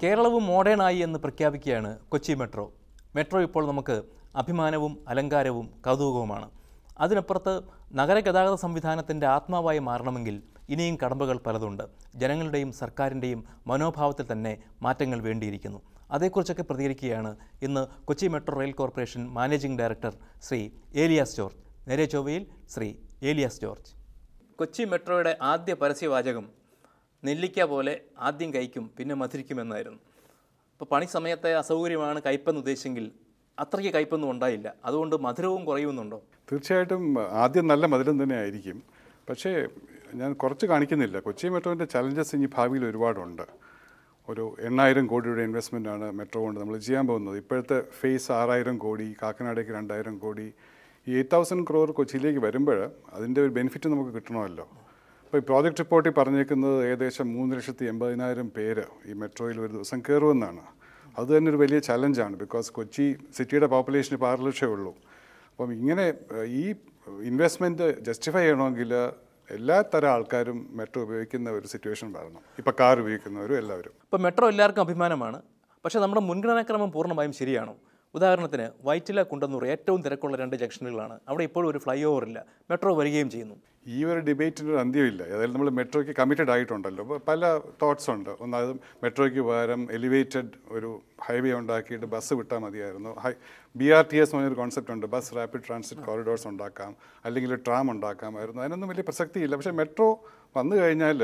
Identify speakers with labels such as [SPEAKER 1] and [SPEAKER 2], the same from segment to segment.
[SPEAKER 1] കേരളവും മോഡേണായി എന്ന് പ്രഖ്യാപിക്കുകയാണ് കൊച്ചി മെട്രോ മെട്രോ ഇപ്പോൾ നമുക്ക് അഭിമാനവും അലങ്കാരവും കൗതുകവുമാണ് അതിനപ്പുറത്ത് നഗരഗതാഗത സംവിധാനത്തിൻ്റെ ആത്മാവായി മാറണമെങ്കിൽ ഇനിയും കടമ്പകൾ പലതുണ്ട് ജനങ്ങളുടെയും സർക്കാരിൻ്റെയും മനോഭാവത്തിൽ തന്നെ മാറ്റങ്ങൾ വേണ്ടിയിരിക്കുന്നു അതേക്കുറിച്ചൊക്കെ പ്രതികരിക്കുകയാണ് ഇന്ന് Kochi metro rail corporation managing director Shri Elias George നേരെ ചൊവ്വയിൽ ശ്രീ ഏലിയാസ് ജോർജ് കൊച്ചി മെട്രോയുടെ ആദ്യ പരസ്യവാചകം നെല്ലിക്ക പോലെ ആദ്യം കഴിക്കും പിന്നെ മധുരിക്കുമെന്നായിരുന്നു അപ്പോൾ പണി സമയത്തെ അസൗകര്യമാണ് കയ്പെന്ന് ഉദ്ദേശിച്ചെങ്കിൽ അത്രയ്ക്ക് കയ്പൊന്നും ഉണ്ടായില്ല അതുകൊണ്ട് മധുരവും കുറയുന്നുണ്ടോ
[SPEAKER 2] തീർച്ചയായിട്ടും ആദ്യം നല്ല മധുരം തന്നെ ആയിരിക്കും പക്ഷേ ഞാൻ കുറച്ച് കാണിക്കുന്നില്ല കൊച്ചി മെട്രോൻ്റെ ചലഞ്ചസ് ഇനി ഭാവിയിൽ ഒരുപാടുണ്ട് ഒരു എണ്ണായിരം കോടിയുടെ ഇൻവെസ്റ്റ്മെൻ്റ് ആണ് മെട്രോ കൊണ്ട് നമ്മൾ ചെയ്യാൻ പോകുന്നത് ഇപ്പോഴത്തെ ഫേസ് ആറായിരം കോടി കാക്കനാടേക്ക് രണ്ടായിരം കോടി ഈ എയ്റ്റ് തൗസൻഡ് ക്രോർ കൊച്ചിയിലേക്ക് വരുമ്പോൾ അതിൻ്റെ ഒരു ബെനിഫിറ്റ് നമുക്ക് കിട്ടണമല്ലോ അപ്പോൾ ഈ പ്രോജക്റ്റ് റിപ്പോർട്ടിൽ പറഞ്ഞേക്കുന്നത് ഏകദേശം മൂന്ന് ലക്ഷത്തി എൺപതിനായിരം പേര് ഈ മെട്രോയിൽ ഒരു ദിവസം കയറുമെന്നാണ് അത് തന്നെ ഒരു വലിയ ചലഞ്ചാണ് ബിക്കോസ് കൊച്ചി സിറ്റിയുടെ പോപ്പുലേഷൻ ഇപ്പോൾ ആറ് ലക്ഷമേ ഉള്ളൂ അപ്പം ഇങ്ങനെ ഏഹ്, ഈ ഇൻവെസ്റ്റ്മെൻറ്റ് ജസ്റ്റിഫൈ ചെയ്യണമെങ്കിൽ എല്ലാ തരം ആൾക്കാരും മെട്രോ ഉപയോഗിക്കുന്ന ഒരു സിറ്റുവേഷൻ വരണം ഇപ്പോൾ കാർ ഉപയോഗിക്കുന്നവരും എല്ലാവരും
[SPEAKER 1] ഇപ്പോൾ മെട്രോ എല്ലാവർക്കും അഭിമാനമാണ് പക്ഷേ നമ്മുടെ മുൻഗണനാക്രമം പൂർണ്ണമായും ശരിയാണോ ഉദാഹരണത്തിന് വൈറ്റില കുണ്ടന്നൂർ ഏറ്റവും തിരക്കുള്ള രണ്ട് ജംഗ്ഷനുകളാണ് അവിടെ ഇപ്പോഴും ഒരു ഫ്ലൈ ഓവർ ഇല്ല മെട്രോ വരികയും ചെയ്യുന്നു
[SPEAKER 2] ഈ ഒരു ഡിബേറ്റിന് ഒരു അന്ത്യമില്ല അതായത് നമ്മൾ മെട്രോയ്ക്ക് കമ്മിറ്റഡ് ആയിട്ടുണ്ടല്ലോ അപ്പോൾ പല തോട്ട്സ് ഉണ്ട് ഒന്നാമത് മെട്രോയ്ക്ക് പകരം എലിവേറ്റഡ് ഒരു ഹൈവേ ഉണ്ടാക്കിയിട്ട് ബസ് വിട്ടാൽ മതിയായിരുന്നു ഹൈ ബി ആർ ടി എസ് എന്നൊരു കോൺസെപ്റ്റ് ഉണ്ട് ബസ് റാപ്പിഡ് ട്രാൻസിറ്റ് കോറിഡോർസ് ഉണ്ടാക്കാം അല്ലെങ്കിൽ ട്രാം ഉണ്ടാക്കാമായിരുന്നു അതിനൊന്നും വലിയ പ്രസക്തിയില്ല പക്ഷേ മെട്രോ വന്നു കഴിഞ്ഞാൽ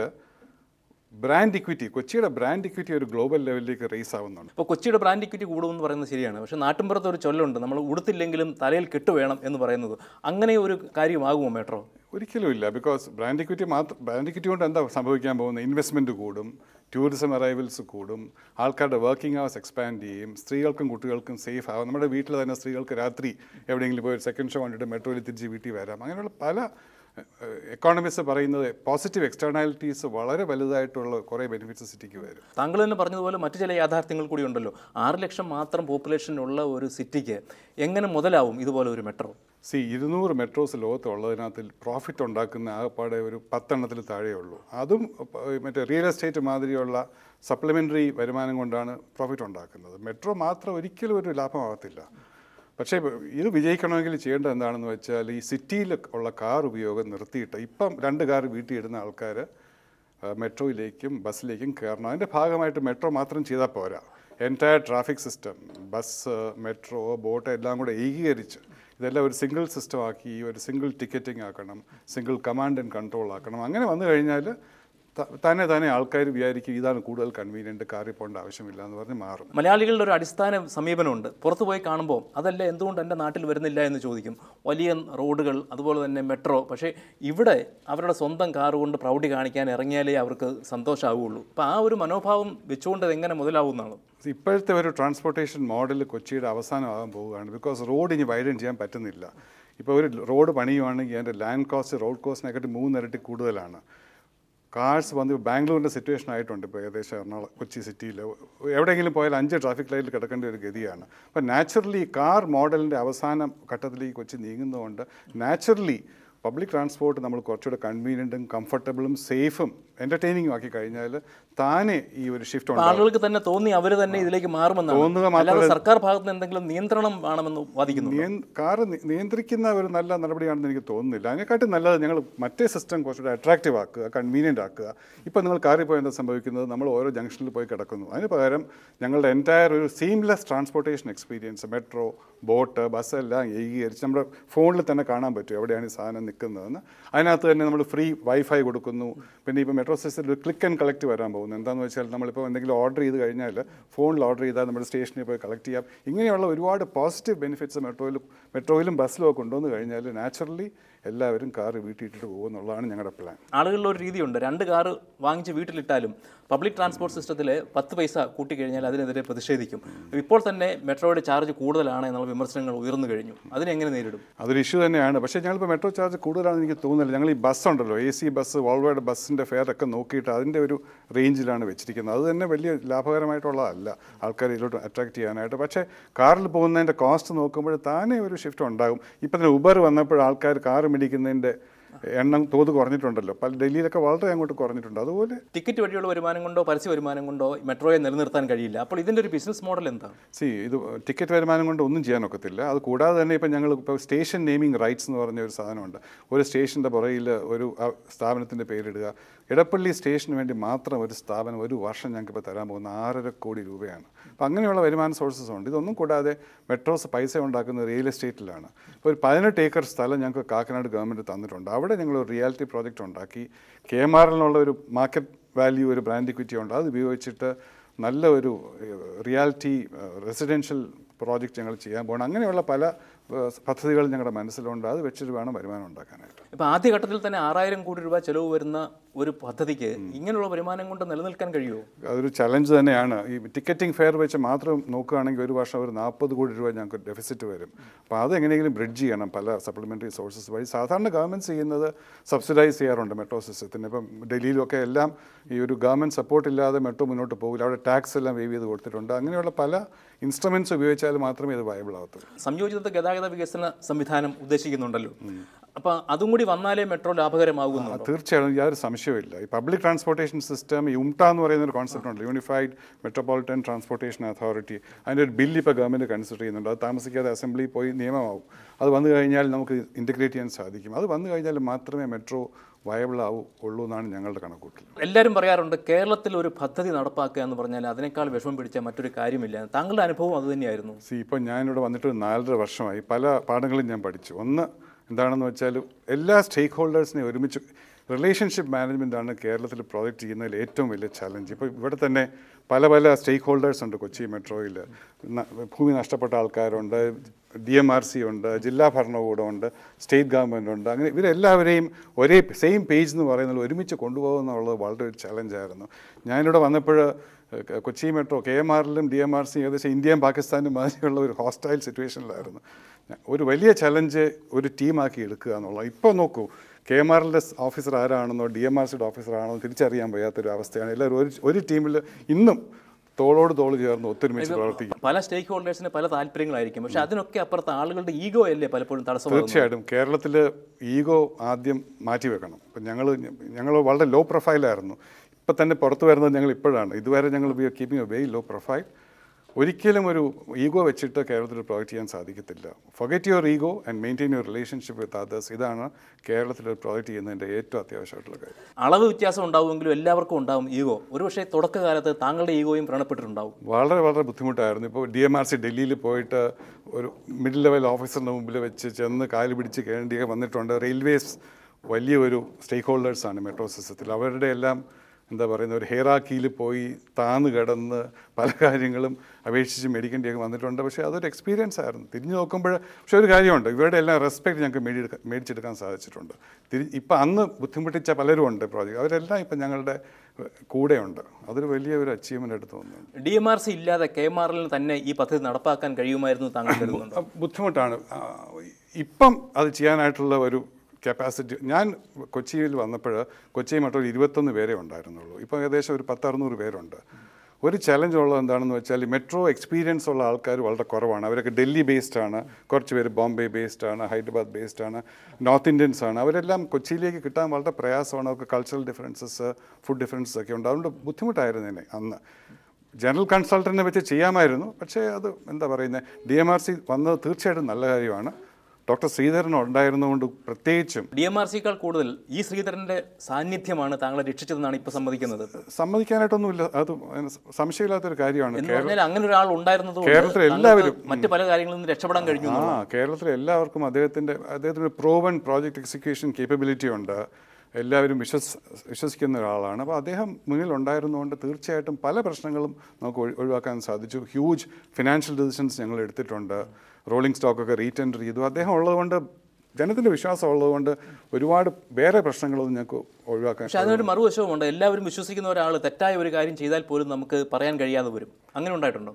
[SPEAKER 2] ബ്രാൻഡ് ഇക്വിറ്റി കൊച്ചിയുടെ ബ്രാൻഡ് ഇക്വിറ്റി ഒരു ഗ്ലോബൽ ലെവലിലേക്ക് റേസ് ആവുന്നുണ്ട്
[SPEAKER 1] ഇപ്പോൾ കൊച്ചിയുടെ ബ്രാൻഡ് ഇക്വിറ്റി കൂടുമെന്ന് പറയുന്നത് ശരിയാണ് പക്ഷേ നാട്ടിൻപുറത്ത് ഒരു ചൊല്ലുണ്ട് നമ്മൾ ഉടുത്തില്ലെങ്കിലും തലയിൽ കെട്ട് വേണം എന്ന് പറയുന്നത് അങ്ങനെ ഒരു കാര്യമാകുമോ മെട്രോ
[SPEAKER 2] ഒരിക്കലും ഇല്ല ബിക്കോസ് ബ്രാൻഡ് ഇക്വിറ്റി മാത്രം ബ്രാൻഡ് ഇക്വിറ്റി കൊണ്ട് എന്താ സംഭവിക്കാൻ പോകുന്നത് ഇൻവെസ്റ്റ്മെൻറ്റ് കൂടും ടൂറിസം അറൈവൽസ് കൂടും ആൾക്കാരുടെ വർക്കിംഗ് അവേഴ്സ് എക്സ്പാൻഡ് ചെയ്യും സ്ത്രീകൾക്കും കുട്ടികൾക്കും സേഫ് ആവും നമ്മുടെ വീട്ടിൽ തന്നെ സ്ത്രീകൾക്ക് രാത്രി എവിടെയെങ്കിലും പോയി സെക്കൻഡ് ഷോ കണ്ടിട്ട് മെട്രോയിൽ തിരിച്ച് വീട്ടിൽ വരാം അങ്ങനെയുള്ള പല എക്കോണമിസ്റ്റ് പറയുന്നത് പോസിറ്റീവ് എക്സ്റ്റേണാലിറ്റീസ് വളരെ വലുതായിട്ടുള്ള കുറേ ബെനിഫിറ്റ്സ് സിറ്റിക്ക് വരും
[SPEAKER 1] താങ്കൾ തന്നെ പറഞ്ഞതുപോലെ മറ്റു ചില യാഥാർത്ഥ്യങ്ങൾ കൂടി ഉണ്ടല്ലോ ആറ് ലക്ഷം മാത്രം പോപ്പുലേഷൻ ഉള്ള ഒരു സിറ്റിക്ക് എങ്ങനെ മുതലാവും ഇതുപോലെ ഒരു മെട്രോ
[SPEAKER 2] സി ഇരുന്നൂറ് മെട്രോസ് ലോകത്തുള്ളതിനകത്തിൽ പ്രോഫിറ്റ് ഉണ്ടാക്കുന്ന ആകപ്പാടെ ഒരു പത്തെണ്ണത്തിൽ താഴെ ഉള്ളൂ അതും പ- മറ്റേ റിയൽ എസ്റ്റേറ്റ് മാതിരിയുള്ള സപ്ലിമെൻ്ററി വരുമാനം കൊണ്ടാണ് പ്രോഫിറ്റ് ഉണ്ടാക്കുന്നത് മെട്രോ മാത്രം ഒരിക്കലും ഒരു ലാഭമാകത്തില്ല പക്ഷേ ഇത് വിജയിക്കണമെങ്കിൽ ചെയ്യേണ്ടത് എന്താണെന്ന് വെച്ചാൽ ഈ സിറ്റിയിൽ ഉള്ള കാർ ഉപയോഗം നിർത്തിയിട്ട് ഇപ്പം രണ്ട് കാർ വീട്ടിൽ ഇടുന്ന ആൾക്കാർ മെട്രോയിലേക്കും ബസ്സിലേക്കും കയറണം അതിൻ്റെ ഭാഗമായിട്ട് മെട്രോ മാത്രം ചെയ്താൽ പോരാ entire traffic system bus metro boat എല്ലാം കൂടെ ഏകീകരിച്ച് ഇതെല്ലാം ഒരു സിംഗിൾ സിസ്റ്റം ആക്കി ഒരു സിംഗിൾ ടിക്കറ്റിംഗ് ആക്കണം സിംഗിൾ കമാൻഡ് ആൻഡ് കൺട്രോൾ ആക്കണം അങ്ങനെ വന്നു കഴിഞ്ഞാൽ ത- തന്നെ തന്നെ ആൾക്കാർ വിചാരിക്കും ഇതാണ് കൂടുതൽ കൺവീനിയൻറ്റ് കാറിൽ പോകേണ്ട ആവശ്യമില്ല എന്ന് പറഞ്ഞ് മാറും
[SPEAKER 1] മലയാളികളുടെ ഒരു അടിസ്ഥാന സമീപനമുണ്ട് പുറത്തു പോയി കാണുമ്പോൾ അതല്ല എന്തുകൊണ്ട് എൻ്റെ നാട്ടിൽ വരുന്നില്ല എന്ന് ചോദിക്കും വലിയ റോഡുകൾ അതുപോലെ തന്നെ മെട്രോ പക്ഷേ ഇവിടെ അവരുടെ സ്വന്തം കാർ കൊണ്ട് പ്രൗഢി കാണിക്കാൻ ഇറങ്ങിയാലേ അവർക്ക് സന്തോഷമാവുകയുള്ളൂ അപ്പോൾ ആ ഒരു മനോഭാവം വെച്ചുകൊണ്ട് അത് എങ്ങനെ മുതലാവുന്നതാണ്
[SPEAKER 2] ഇപ്പോഴത്തെ ഒരു ട്രാൻസ്പോർട്ടേഷൻ മോഡൽ കൊച്ചിയുടെ അവസാനമാകാൻ പോവുകയാണ് ബിക്കോസ് റോഡ് ഇനി വൈഡൻ ചെയ്യാൻ പറ്റുന്നില്ല ഇപ്പോൾ ഒരു റോഡ് പണിയുവാണെങ്കിൽ അതിൻ്റെ ലാൻഡ് കോസ്റ്റ് റോഡ് കോസ്റ്റിനെക്കാട്ടി മൂന്നിരട്ടി കൂടുതലാണ് കാർസ് വന്ന് ബാംഗ്ലൂരിൻ്റെ സിറ്റുവേഷൻ ആയിട്ടുണ്ട് ഇപ്പോൾ ഏകദേശം എറണാകുളം കൊച്ചി സിറ്റിയിൽ എവിടെയെങ്കിലും പോയാൽ അഞ്ച് ട്രാഫിക് ലൈറ്റിൽ കിടക്കേണ്ട ഒരു ഗതിയാണ് അപ്പോൾ നാച്ചുറലി കാർ മോഡലിൻ്റെ അവസാന ഘട്ടത്തിലേക്ക് കൊച്ചി നീങ്ങുന്നതുകൊണ്ട് നാച്ചുറലി പബ്ലിക് ട്രാൻസ്പോർട്ട് നമ്മൾ കുറച്ചുകൂടെ കൺവീനിയൻറ്റും കംഫർട്ടബിളും സേഫും എൻ്റർടൈനിങ്ങും ആക്കി കഴിഞ്ഞാൽ താനെ ഈ ഒരു ഷിഫ്റ്റ്
[SPEAKER 1] അപ്പോൾ ആളുകൾക്ക് തന്നെ തോന്നി അവർ തന്നെ ഇതിലേക്ക് മാറുമെന്നാണ്
[SPEAKER 2] തോന്നുക
[SPEAKER 1] അല്ലാതെ സർക്കാർ ഭാഗത്ത് നിന്ന് എന്തെങ്കിലും നിയന്ത്രണം വേണമെന്ന് വാദിക്കുന്നു
[SPEAKER 2] നിയ- കാറ് നി- നിയന്ത്രിക്കുന്ന ഒരു നല്ല നടപടിയാണെന്ന് എനിക്ക് തോന്നുന്നില്ല അതിനെക്കാട്ടും നല്ലത് ഞങ്ങൾ മറ്റേ സിസ്റ്റം കുറച്ചുകൂടെ അട്രാക്റ്റീവ് ആക്കുക കൺവീനിയൻ്റ് ആക്കുക ഇപ്പോൾ നിങ്ങൾ കാറിൽ പോയി എന്താ സംഭവിക്കുന്നത് നമ്മൾ ഓരോ ജംഗ്ഷനിൽ പോയി കിടക്കുന്നു അതിന് പകരം ഞങ്ങളുടെ എൻറ്റയർ ഒരു seamless transportation experience metro boat bus എല്ലാം ഏകീകരിച്ച് നമ്മുടെ ഫോണിൽ തന്നെ കാണാൻ പറ്റും എവിടെയാണ് ഈ സാധനം നിൽക്കുന്നതെന്ന് അതിനകത്ത് തന്നെ നമ്മൾ ഫ്രീ വൈഫൈ കൊടുക്കുന്നു പിന്നെ ഇപ്പോൾ മെട്രോ സ്റ്റേഷനിൽ ഒരു ക്ലിക്ക് ആൻഡ് കളക്ട് വരാൻ പോകുന്നു എന്താണെന്ന് വെച്ചാൽ നമ്മളിപ്പോൾ എന്തെങ്കിലും ഓർഡർ ചെയ്ത് കഴിഞ്ഞാൽ ഫോണിൽ ഓർഡർ ചെയ്താൽ നമ്മുടെ സ്റ്റേഷനിൽ പോയി കളക്ട് ചെയ്യാം ഇങ്ങനെയുള്ള ഒരുപാട് പോസിറ്റീവ് ബെനിഫിറ്റ്സ് മെട്രോയിലും മെട്രോയിലും ബസ്സിലും ഒക്കെ കൊണ്ടുവന്ന് കഴിഞ്ഞാൽ നാച്ചുറലി എല്ലാവരും കാർ വീട്ടിലിട്ടിട്ട് പോകുമെന്നുള്ളതാണ് ഞങ്ങളുടെ പ്ലാൻ
[SPEAKER 1] ആളുകളിൽ ഒരു രീതിയുണ്ട് രണ്ട് കാറ് വാങ്ങിച്ച് വീട്ടിലിട്ടാലും പബ്ലിക് ട്രാൻസ്പോർട്ട് സിസ്റ്റത്തിൽ പത്ത് പൈസ കൂട്ടിക്കഴിഞ്ഞാൽ അതിനെതിരെ പ്രതിഷേധിക്കും ഇപ്പോൾ തന്നെ മെട്രോയുടെ ചാർജ് കൂടുതലാണ് എന്നുള്ള വിമർശനങ്ങൾ ഉയർന്നു കഴിഞ്ഞു അതിനെങ്ങനെ നേരിടും
[SPEAKER 2] അതൊരു ഇഷ്യൂ തന്നെയാണ് പക്ഷേ ഞങ്ങളിപ്പോൾ മെട്രോ ചാർജ് കൂടുതലാണെന്ന് എനിക്ക് തോന്നുന്നില്ല ഞങ്ങൾ ഈ ബസ് ഉണ്ടല്ലോ എ സി ബസ് വോൾവോയുടെ ബസ്സിൻ്റെ ഫെയർ ഒക്കെ നോക്കിയിട്ട് അതിൻ്റെ ഒരു റേഞ്ചിലാണ് വെച്ചിരിക്കുന്നത് അത് തന്നെ വലിയ ലാഭകരമായിട്ടുള്ളതല്ല ആൾക്കാരെ ഇതിലോട്ട് അട്രാക്ട് ചെയ്യാനായിട്ട് പക്ഷേ കാറിൽ പോകുന്നതിൻ്റെ കോസ്റ്റ് നോക്കുമ്പോൾ താനേ ഒരു ഷിഫ്റ്റ് ഉണ്ടാകും ഇപ്പം തന്നെ ഉബർ വന്നപ്പോൾ ആൾക്കാർ കാർ മേടിക്കുന്നതിൻ്റെ എണ്ണം തോത് കുറഞ്ഞിട്ടുണ്ടല്ലോ പല ഡൽഹിയിലൊക്കെ വളരെ അങ്ങോട്ട് കുറഞ്ഞിട്ടുണ്ട് അതുപോലെ
[SPEAKER 1] ടിക്കറ്റ് വഴിയുള്ള വരുമാനം കൊണ്ടോ പരസ്യ വരുമാനം കൊണ്ടോ മെട്രോയെ നിലനിർത്താൻ കഴിയില്ല അപ്പോൾ ഇതിൻ്റെ ഒരു ബിസിനസ് മോഡൽ എന്താണ്
[SPEAKER 2] സി ഇത് ടിക്കറ്റ് വരുമാനം കൊണ്ട് ഒന്നും ചെയ്യാൻ ഒക്കത്തില്ല അത് കൂടാതെ തന്നെ ഇപ്പം ഞങ്ങൾ ഇപ്പോൾ സ്റ്റേഷൻ നെയിമിംഗ് റൈറ്റ്സ് എന്ന് പറഞ്ഞ ഒരു സാധനമുണ്ട് ഒരു സ്റ്റേഷൻ്റെ പുറകിൽ ഒരു ആ സ്ഥാപനത്തിൻ്റെ പേരിടുക ഇടപ്പള്ളി സ്റ്റേഷന് വേണ്ടി മാത്രം ഒരു സ്ഥാപനം ഒരു വർഷം ഞങ്ങൾക്കിപ്പോൾ തരാൻ പോകുന്ന ആറര കോടി രൂപയാണ് അപ്പം അങ്ങനെയുള്ള വരുമാന സോഴ്സസ് ഉണ്ട് ഇതൊന്നും കൂടാതെ മെട്രോസ് പൈസ ഉണ്ടാക്കുന്നത് റിയൽ എസ്റ്റേറ്റിലാണ് ഇപ്പോൾ ഒരു പതിനെട്ട് ഏക്കർ സ്ഥലം ഞങ്ങൾക്ക് കാക്കനാട് ഗവൺമെൻറ് തന്നിട്ടുണ്ട് അവിടെ ഞങ്ങൾ ഒരു റിയാലിറ്റി പ്രോജക്റ്റ് ഉണ്ടാക്കി കെ എം ആറിനുള്ള ഒരു മാർക്കറ്റ് വാല്യൂ ഒരു ബ്രാൻഡ് ഇക്വിറ്റി ഉണ്ട് അത് ഉപയോഗിച്ചിട്ട് നല്ല ഒരു റിയാലിറ്റി റെസിഡൻഷ്യൽ പ്രോജക്റ്റ് ഞങ്ങൾ ചെയ്യാൻ പോകണം അങ്ങനെയുള്ള പല ഏഹ്, പദ്ധതികൾ ഞങ്ങളുടെ മനസ്സിലുണ്ട് അത് വെച്ചിട്ട് വേണം വരുമാനം ഉണ്ടാക്കാനായിട്ട്
[SPEAKER 1] ഇപ്പോൾ ആദ്യഘട്ടത്തിൽ തന്നെ ആറായിരം കോടി രൂപ ചെലവ് വരുന്ന ഒരു പദ്ധതിക്ക് ഇങ്ങനെയുള്ള വരുമാനം കൊണ്ട് നിലനിൽക്കാൻ കഴിയുമോ
[SPEAKER 2] അതൊരു ചലഞ്ച് തന്നെയാണ് ഈ ടിക്കറ്റിംഗ് ഫെയർ വെച്ച് മാത്രം നോക്കുകയാണെങ്കിൽ ഒരു വർഷം ഒരു നാൽപ്പത് കോടി രൂപ ഞങ്ങൾക്ക് ഡെഫിസിറ്റ് വരും അപ്പോൾ അത് എങ്ങനെയെങ്കിലും ബ്രിഡ്ജ് ചെയ്യണം പല സപ്ലിമെൻ്ററി സോഴ്സസ് വഴി സാധാരണ ഗവൺമെൻറ് ചെയ്യുന്നത് സബ്സിഡൈസ് ചെയ്യാറുണ്ട് മെട്രോ സിസ്റ്റത്തിന് ഇപ്പം ഡൽഹിയിലൊക്കെ എല്ലാം ഈ ഒരു ഗവൺമെൻറ് സപ്പോർട്ട് ഇല്ലാതെ മെട്രോ മുന്നോട്ട് പോകില്ല അവിടെ ടാക്സ് എല്ലാം വേവ് ചെയ്ത് കൊടുത്തിട്ടുണ്ട് അങ്ങനെയുള്ള പല ഇൻസ്ട്രുമെൻറ്റ്സ് ഉപയോഗിച്ചാൽ മാത്രമേ ഇത് വയബിൾ ആവത്തുള്ളൂ
[SPEAKER 1] സംയോജിത ഗതാഗത വികസന സംവിധാനം ഉദ്ദേശിക്കുന്നുണ്ടല്ലോ അപ്പോൾ അതും കൂടി വന്നാലേ മെട്രോ ലാഭകരമാകുന്നു
[SPEAKER 2] ആ, തീർച്ചയായും യാതൊരു സംശയവുമില്ല ഈ പബ്ലിക് ട്രാൻസ്പോർട്ടേഷൻ സിസ്റ്റം ഈ ഉംട എന്ന് പറയുന്ന ഒരു കോൺസെപ്റ്റ് ഉണ്ട് യൂണിഫൈഡ് മെട്രോപൊളിറ്റൻ ട്രാൻസ്പോർട്ടേഷൻ അതോറിറ്റി അതിൻ്റെ ഒരു ബില്ല് ഇപ്പോൾ ഗവൺമെൻറ് കൺസിഡർ ചെയ്യുന്നുണ്ട് അത് താമസിക്കാതെ അസംബ്ലിയിൽ പോയി നിയമമാവും അത് വന്നു കഴിഞ്ഞാൽ നമുക്ക് ഇൻറ്റഗ്രേറ്റ് ചെയ്യാൻ സാധിക്കും അത് വന്നു കഴിഞ്ഞാൽ മാത്രമേ മെട്രോ വയബിൾ ആവൂ ഉള്ളൂ എന്നാണ് ഞങ്ങളുടെ കണക്കൂട്ടൽ
[SPEAKER 1] എല്ലാവരും പറയാറുണ്ട് കേരളത്തിൽ ഒരു പദ്ധതി നടപ്പാക്കുക എന്ന് പറഞ്ഞാൽ അതിനേക്കാൾ വിഷമം പിടിച്ച മറ്റൊരു കാര്യമില്ല താങ്കളുടെ അനുഭവം അത് തന്നെയായിരുന്നു
[SPEAKER 2] സി ഇപ്പം ഞാനിവിടെ വന്നിട്ട് ഒരു നാലര വർഷമായി പല പാഠങ്ങളും ഞാൻ പഠിച്ചു ഒന്ന് എന്താണെന്ന് വെച്ചാൽ എല്ലാ സ്റ്റേക്ക് ഹോൾഡേഴ്സിനെയും ഒരുമിച്ച് റിലേഷൻഷിപ്പ് മാനേജ്മെൻറ്റാണ് കേരളത്തിൽ പ്രോജക്റ്റ് ചെയ്യുന്നതിൽ ഏറ്റവും വലിയ ചലഞ്ച് ഇപ്പോൾ ഇവിടെ തന്നെ പല പല സ്റ്റേക്ക് ഹോൾഡേഴ്സ് ഉണ്ട് കൊച്ചി മെട്രോയിൽ ഭൂമി നഷ്ടപ്പെട്ട ആൾക്കാരുണ്ട് ഡി എം ആർ സി ഉണ്ട് ജില്ലാ ഭരണകൂടമുണ്ട് സ്റ്റേറ്റ് ഗവൺമെൻറ് ഉണ്ട് അങ്ങനെ ഇവരെല്ലാവരെയും ഒരേ സെയിം പേജ് എന്ന് പറയുന്നത് ഒരുമിച്ച് കൊണ്ടുപോകുന്നുള്ളത് വളരെ ഒരു ചലഞ്ചായിരുന്നു ഞാനിവിടെ വന്നപ്പോൾ ഏഹ് കൊച്ചി മെട്രോ കെ എം ആറിലും ഡി എം ആർ സി ഏകദേശം ഇന്ത്യയും പാകിസ്ഥാനും മാതിരിയുള്ള ഒരു ഹോസ്റ്റൈൽ സിറ്റുവേഷനിലായിരുന്നു ഞാൻ- ഒരു വലിയ ചലഞ്ച് ഒരു ടീമാക്കി എടുക്കുക എന്നുള്ളത് ഇപ്പോൾ നോക്കൂ കെ എം ആറിൻ്റെ ഓഫീസർ ആരാണെന്നോ ഡി എം ആർ സിയുടെ ഓഫീസർ ആണെന്നോ തിരിച്ചറിയാൻ വയ്യാത്തൊരു അവസ്ഥയാണ് എല്ലാവരും ഒരു ഒരു ടീമിൽ ഇന്നും തോളോട് തോൾ ചേർന്ന് ഒത്തൊരുമിച്ച് പ്രവർത്തിക്കും
[SPEAKER 1] പല സ്റ്റേക്ക് ഹോൾഡേഴ്സിന് പല താല്പര്യങ്ങളായിരിക്കും പക്ഷെ അതിനൊക്കെ അപ്പുറത്ത് ആളുകളുടെ ഈഗോ അല്ലേ പലപ്പോഴും തടസ്സമാകുന്നത്
[SPEAKER 2] തീർച്ചയായിട്ടും കേരളത്തിൽ ഈഗോ ആദ്യം മാറ്റി വെക്കണം ഇപ്പം ഞങ്ങൾ ഞങ്ങൾ വളരെ ലോ പ്രൊഫൈലായിരുന്നു ഇപ്പം തന്നെ പുറത്ത് വരുന്നത് ഞങ്ങൾ ഇപ്പോഴാണ് ഇതുവരെ ഞങ്ങൾ we are keeping a very low profile ഒരിക്കലും ഒരു ഈഗോ വെച്ചിട്ട് കേരളത്തിൽ പ്രോജക്റ്റ് ചെയ്യാൻ സാധിക്കത്തില്ല forget your ego and maintain your relationship with others ഇതാണ് കേരളത്തിൽ ഒരു പ്രോജക്റ്റ് ചെയ്യുന്നതിൻ്റെ ഏറ്റവും അത്യാവശ്യമായിട്ടുള്ള കാര്യം
[SPEAKER 1] അളവ് വ്യത്യാസം ഉണ്ടാവുമെങ്കിലും എല്ലാവർക്കും ഉണ്ടാവും ഈഗോ ഒരുപക്ഷെ തുടക്കകാലത്ത് താങ്കളുടെ ഈഗോയും വ്രണപ്പെട്ടിട്ടുണ്ടാവും
[SPEAKER 2] വളരെ വളരെ ബുദ്ധിമുട്ടായിരുന്നു ഇപ്പോൾ ഡി എം ആർ സി ഡൽഹിയിൽ പോയിട്ട് ഒരു മിഡിൽ ലെവൽ ഓഫീസറിൻ്റെ മുമ്പിൽ വെച്ച് ചെന്ന് കാല് പിടിച്ച് കേണ്ടിയൊക്കെ വന്നിട്ടുണ്ട് റെയിൽവേസ് വലിയ ഒരു സ്റ്റേക്ക് ഹോൾഡേഴ്സാണ് മെട്രോ സിസ്റ്റത്തിൽ അവരുടെ എല്ലാം എന്താ പറയുന്ന ഒരു ഹെയറാക്കിയിൽ പോയി താന്ന് കിടന്ന് പല കാര്യങ്ങളും അപേക്ഷിച്ച് മേടിക്കേണ്ടിയൊക്കെ വന്നിട്ടുണ്ട് പക്ഷേ അതൊരു എക്സ്പീരിയൻസ് ആയിരുന്നു തിരിഞ്ഞു നോക്കുമ്പോൾ പക്ഷേ ഒരു കാര്യമുണ്ട് ഇവരുടെ എല്ലാം റെസ്പെക്ട് ഞങ്ങൾക്ക് മേടിയെടുക്കാൻ മേടിച്ചെടുക്കാൻ സാധിച്ചിട്ടുണ്ട് തിരി ഇപ്പം അന്ന് ബുദ്ധിമുട്ടിച്ച പലരും ഉണ്ട് പ്രോജക്റ്റ് അവരെല്ലാം ഇപ്പം ഞങ്ങളുടെ കൂടെയുണ്ട് അതൊരു വലിയ ഒരു അച്ചീവ്മെൻ്റ് ആയിട്ട് തോന്നുന്നുണ്ട്
[SPEAKER 1] ഡി എം ആർ സി ഇല്ലാതെ കെ എം ആർ എല്ലിന് തന്നെ ഈ പദ്ധതി നടപ്പാക്കാൻ കഴിയുമായിരുന്നു താങ്കൾ കരുതുന്നുണ്ട്
[SPEAKER 2] അഹ് ബുദ്ധിമുട്ടാണ് ആ, ഇപ്പം അത് ചെയ്യാനായിട്ടുള്ള ഒരു കപ്പാസിറ്റി ഞാൻ കൊച്ചിയിൽ വന്നപ്പോൾ കൊച്ചി മെട്രോയിൽ ഇരുപത്തൊന്ന് പേരെ ഉണ്ടായിരുന്നുള്ളൂ ഇപ്പോൾ ഏകദേശം ഒരു പത്തറുന്നൂറ് പേരുണ്ട് ഒരു ചലഞ്ച് ഉള്ളത് എന്താണെന്ന് വെച്ചാൽ മെട്രോ എക്സ്പീരിയൻസ് ഉള്ള ആൾക്കാർ വളരെ കുറവാണ് അവരൊക്കെ ഡൽഹി ബേസ്ഡ് ആണ് കുറച്ച് പേര് ബോംബെ ബേസ്ഡ് ആണ് ഹൈദരാബാദ് ബേസ്ഡ് ആണ് നോർത്ത് ഇന്ത്യൻസ് ആണ് അവരെല്ലാം കൊച്ചിയിലേക്ക് കിട്ടാൻ വളരെ പ്രയാസമാണ് അവർക്ക് കൾച്ചറൽ ഡിഫറൻസസ് ഫുഡ് ഡിഫറൻസസ് ഒക്കെ ഉണ്ട് അതുകൊണ്ട് ബുദ്ധിമുട്ടായിരുന്നു എന്നെ അന്ന് ജനറൽ കൺസൾട്ടൻറ്റിനെ വെച്ച് ചെയ്യാമായിരുന്നു പക്ഷേ അത് എന്താ പറയുന്നത് ഡി എം ആർ സി വന്നത് തീർച്ചയായിട്ടും നല്ല കാര്യമാണ് ഡോക്ടർ ശ്രീധരൻ ഉണ്ടായിരുന്നുകൊണ്ട് പ്രത്യേകിച്ചും
[SPEAKER 1] ഡി എം ആർ സിക്കാൾ കൂടുതൽ ഈ ശ്രീധരന്റെ സാന്നിധ്യമാണ് താങ്കളെ രക്ഷിച്ചതെന്നാണ് ഇപ്പൊ സമ്മതിക്കുന്നത്
[SPEAKER 2] സമ്മതിക്കാനായിട്ടൊന്നുമില്ല അത് അതിന് സംശയമില്ലാത്തൊരു കാര്യമാണ്
[SPEAKER 1] എന്ന് പറഞ്ഞാൽ അങ്ങനെ ഒരാൾ ഉണ്ടായിരുന്നത്
[SPEAKER 2] കേരളത്തിൽ എല്ലാവരും,
[SPEAKER 1] മറ്റ് പല കാര്യങ്ങളിൽ നിന്ന് രക്ഷപ്പെടാൻ കഴിഞ്ഞു
[SPEAKER 2] ആ കേരളത്തിലെ എല്ലാവർക്കും അദ്ദേഹത്തിൻ്റെ അദ്ദേഹത്തിന് പ്രോവൻ പ്രോജക്റ്റ് എക്സിക്യൂഷൻ കേപ്പബിലിറ്റി ഉണ്ട് എല്ലാവരും വിശ്വസ് വിശ്വസിക്കുന്ന ഒരാളാണ് അപ്പോൾ അദ്ദേഹം മുന്നിൽ ഉണ്ടായിരുന്നുകൊണ്ട് തീർച്ചയായിട്ടും പല പ്രശ്നങ്ങളും നമുക്ക് ഒഴി- ഒഴിവാക്കാൻ സാധിച്ചു ഹ്യൂജ് ഫിനാൻഷ്യൽ ഡിസിഷൻസ് ഞങ്ങൾ എടുത്തിട്ടുണ്ട് റോളിംഗ് സ്റ്റോക്കൊക്കെ റീടെൻഡർ ചെയ്തു അദ്ദേഹം ഉള്ളതുകൊണ്ട് ജനത്തിൻ്റെ വിശ്വാസം ഉള്ളതുകൊണ്ട് ഒരുപാട് വേറെ പ്രശ്നങ്ങളൊന്നും ഞങ്ങൾക്ക് ഒഴിവാക്കാൻ
[SPEAKER 1] പക്ഷെ അതിനൊരു മറുവശവുമുണ്ട് എല്ലാവരും വിശ്വസിക്കുന്ന ഒരാൾ തെറ്റായ ഒരു കാര്യം ചെയ്താൽ പോലും നമുക്ക് പറയാൻ കഴിയാതെ വരും അങ്ങനെ ഉണ്ടായിട്ടുണ്ടോ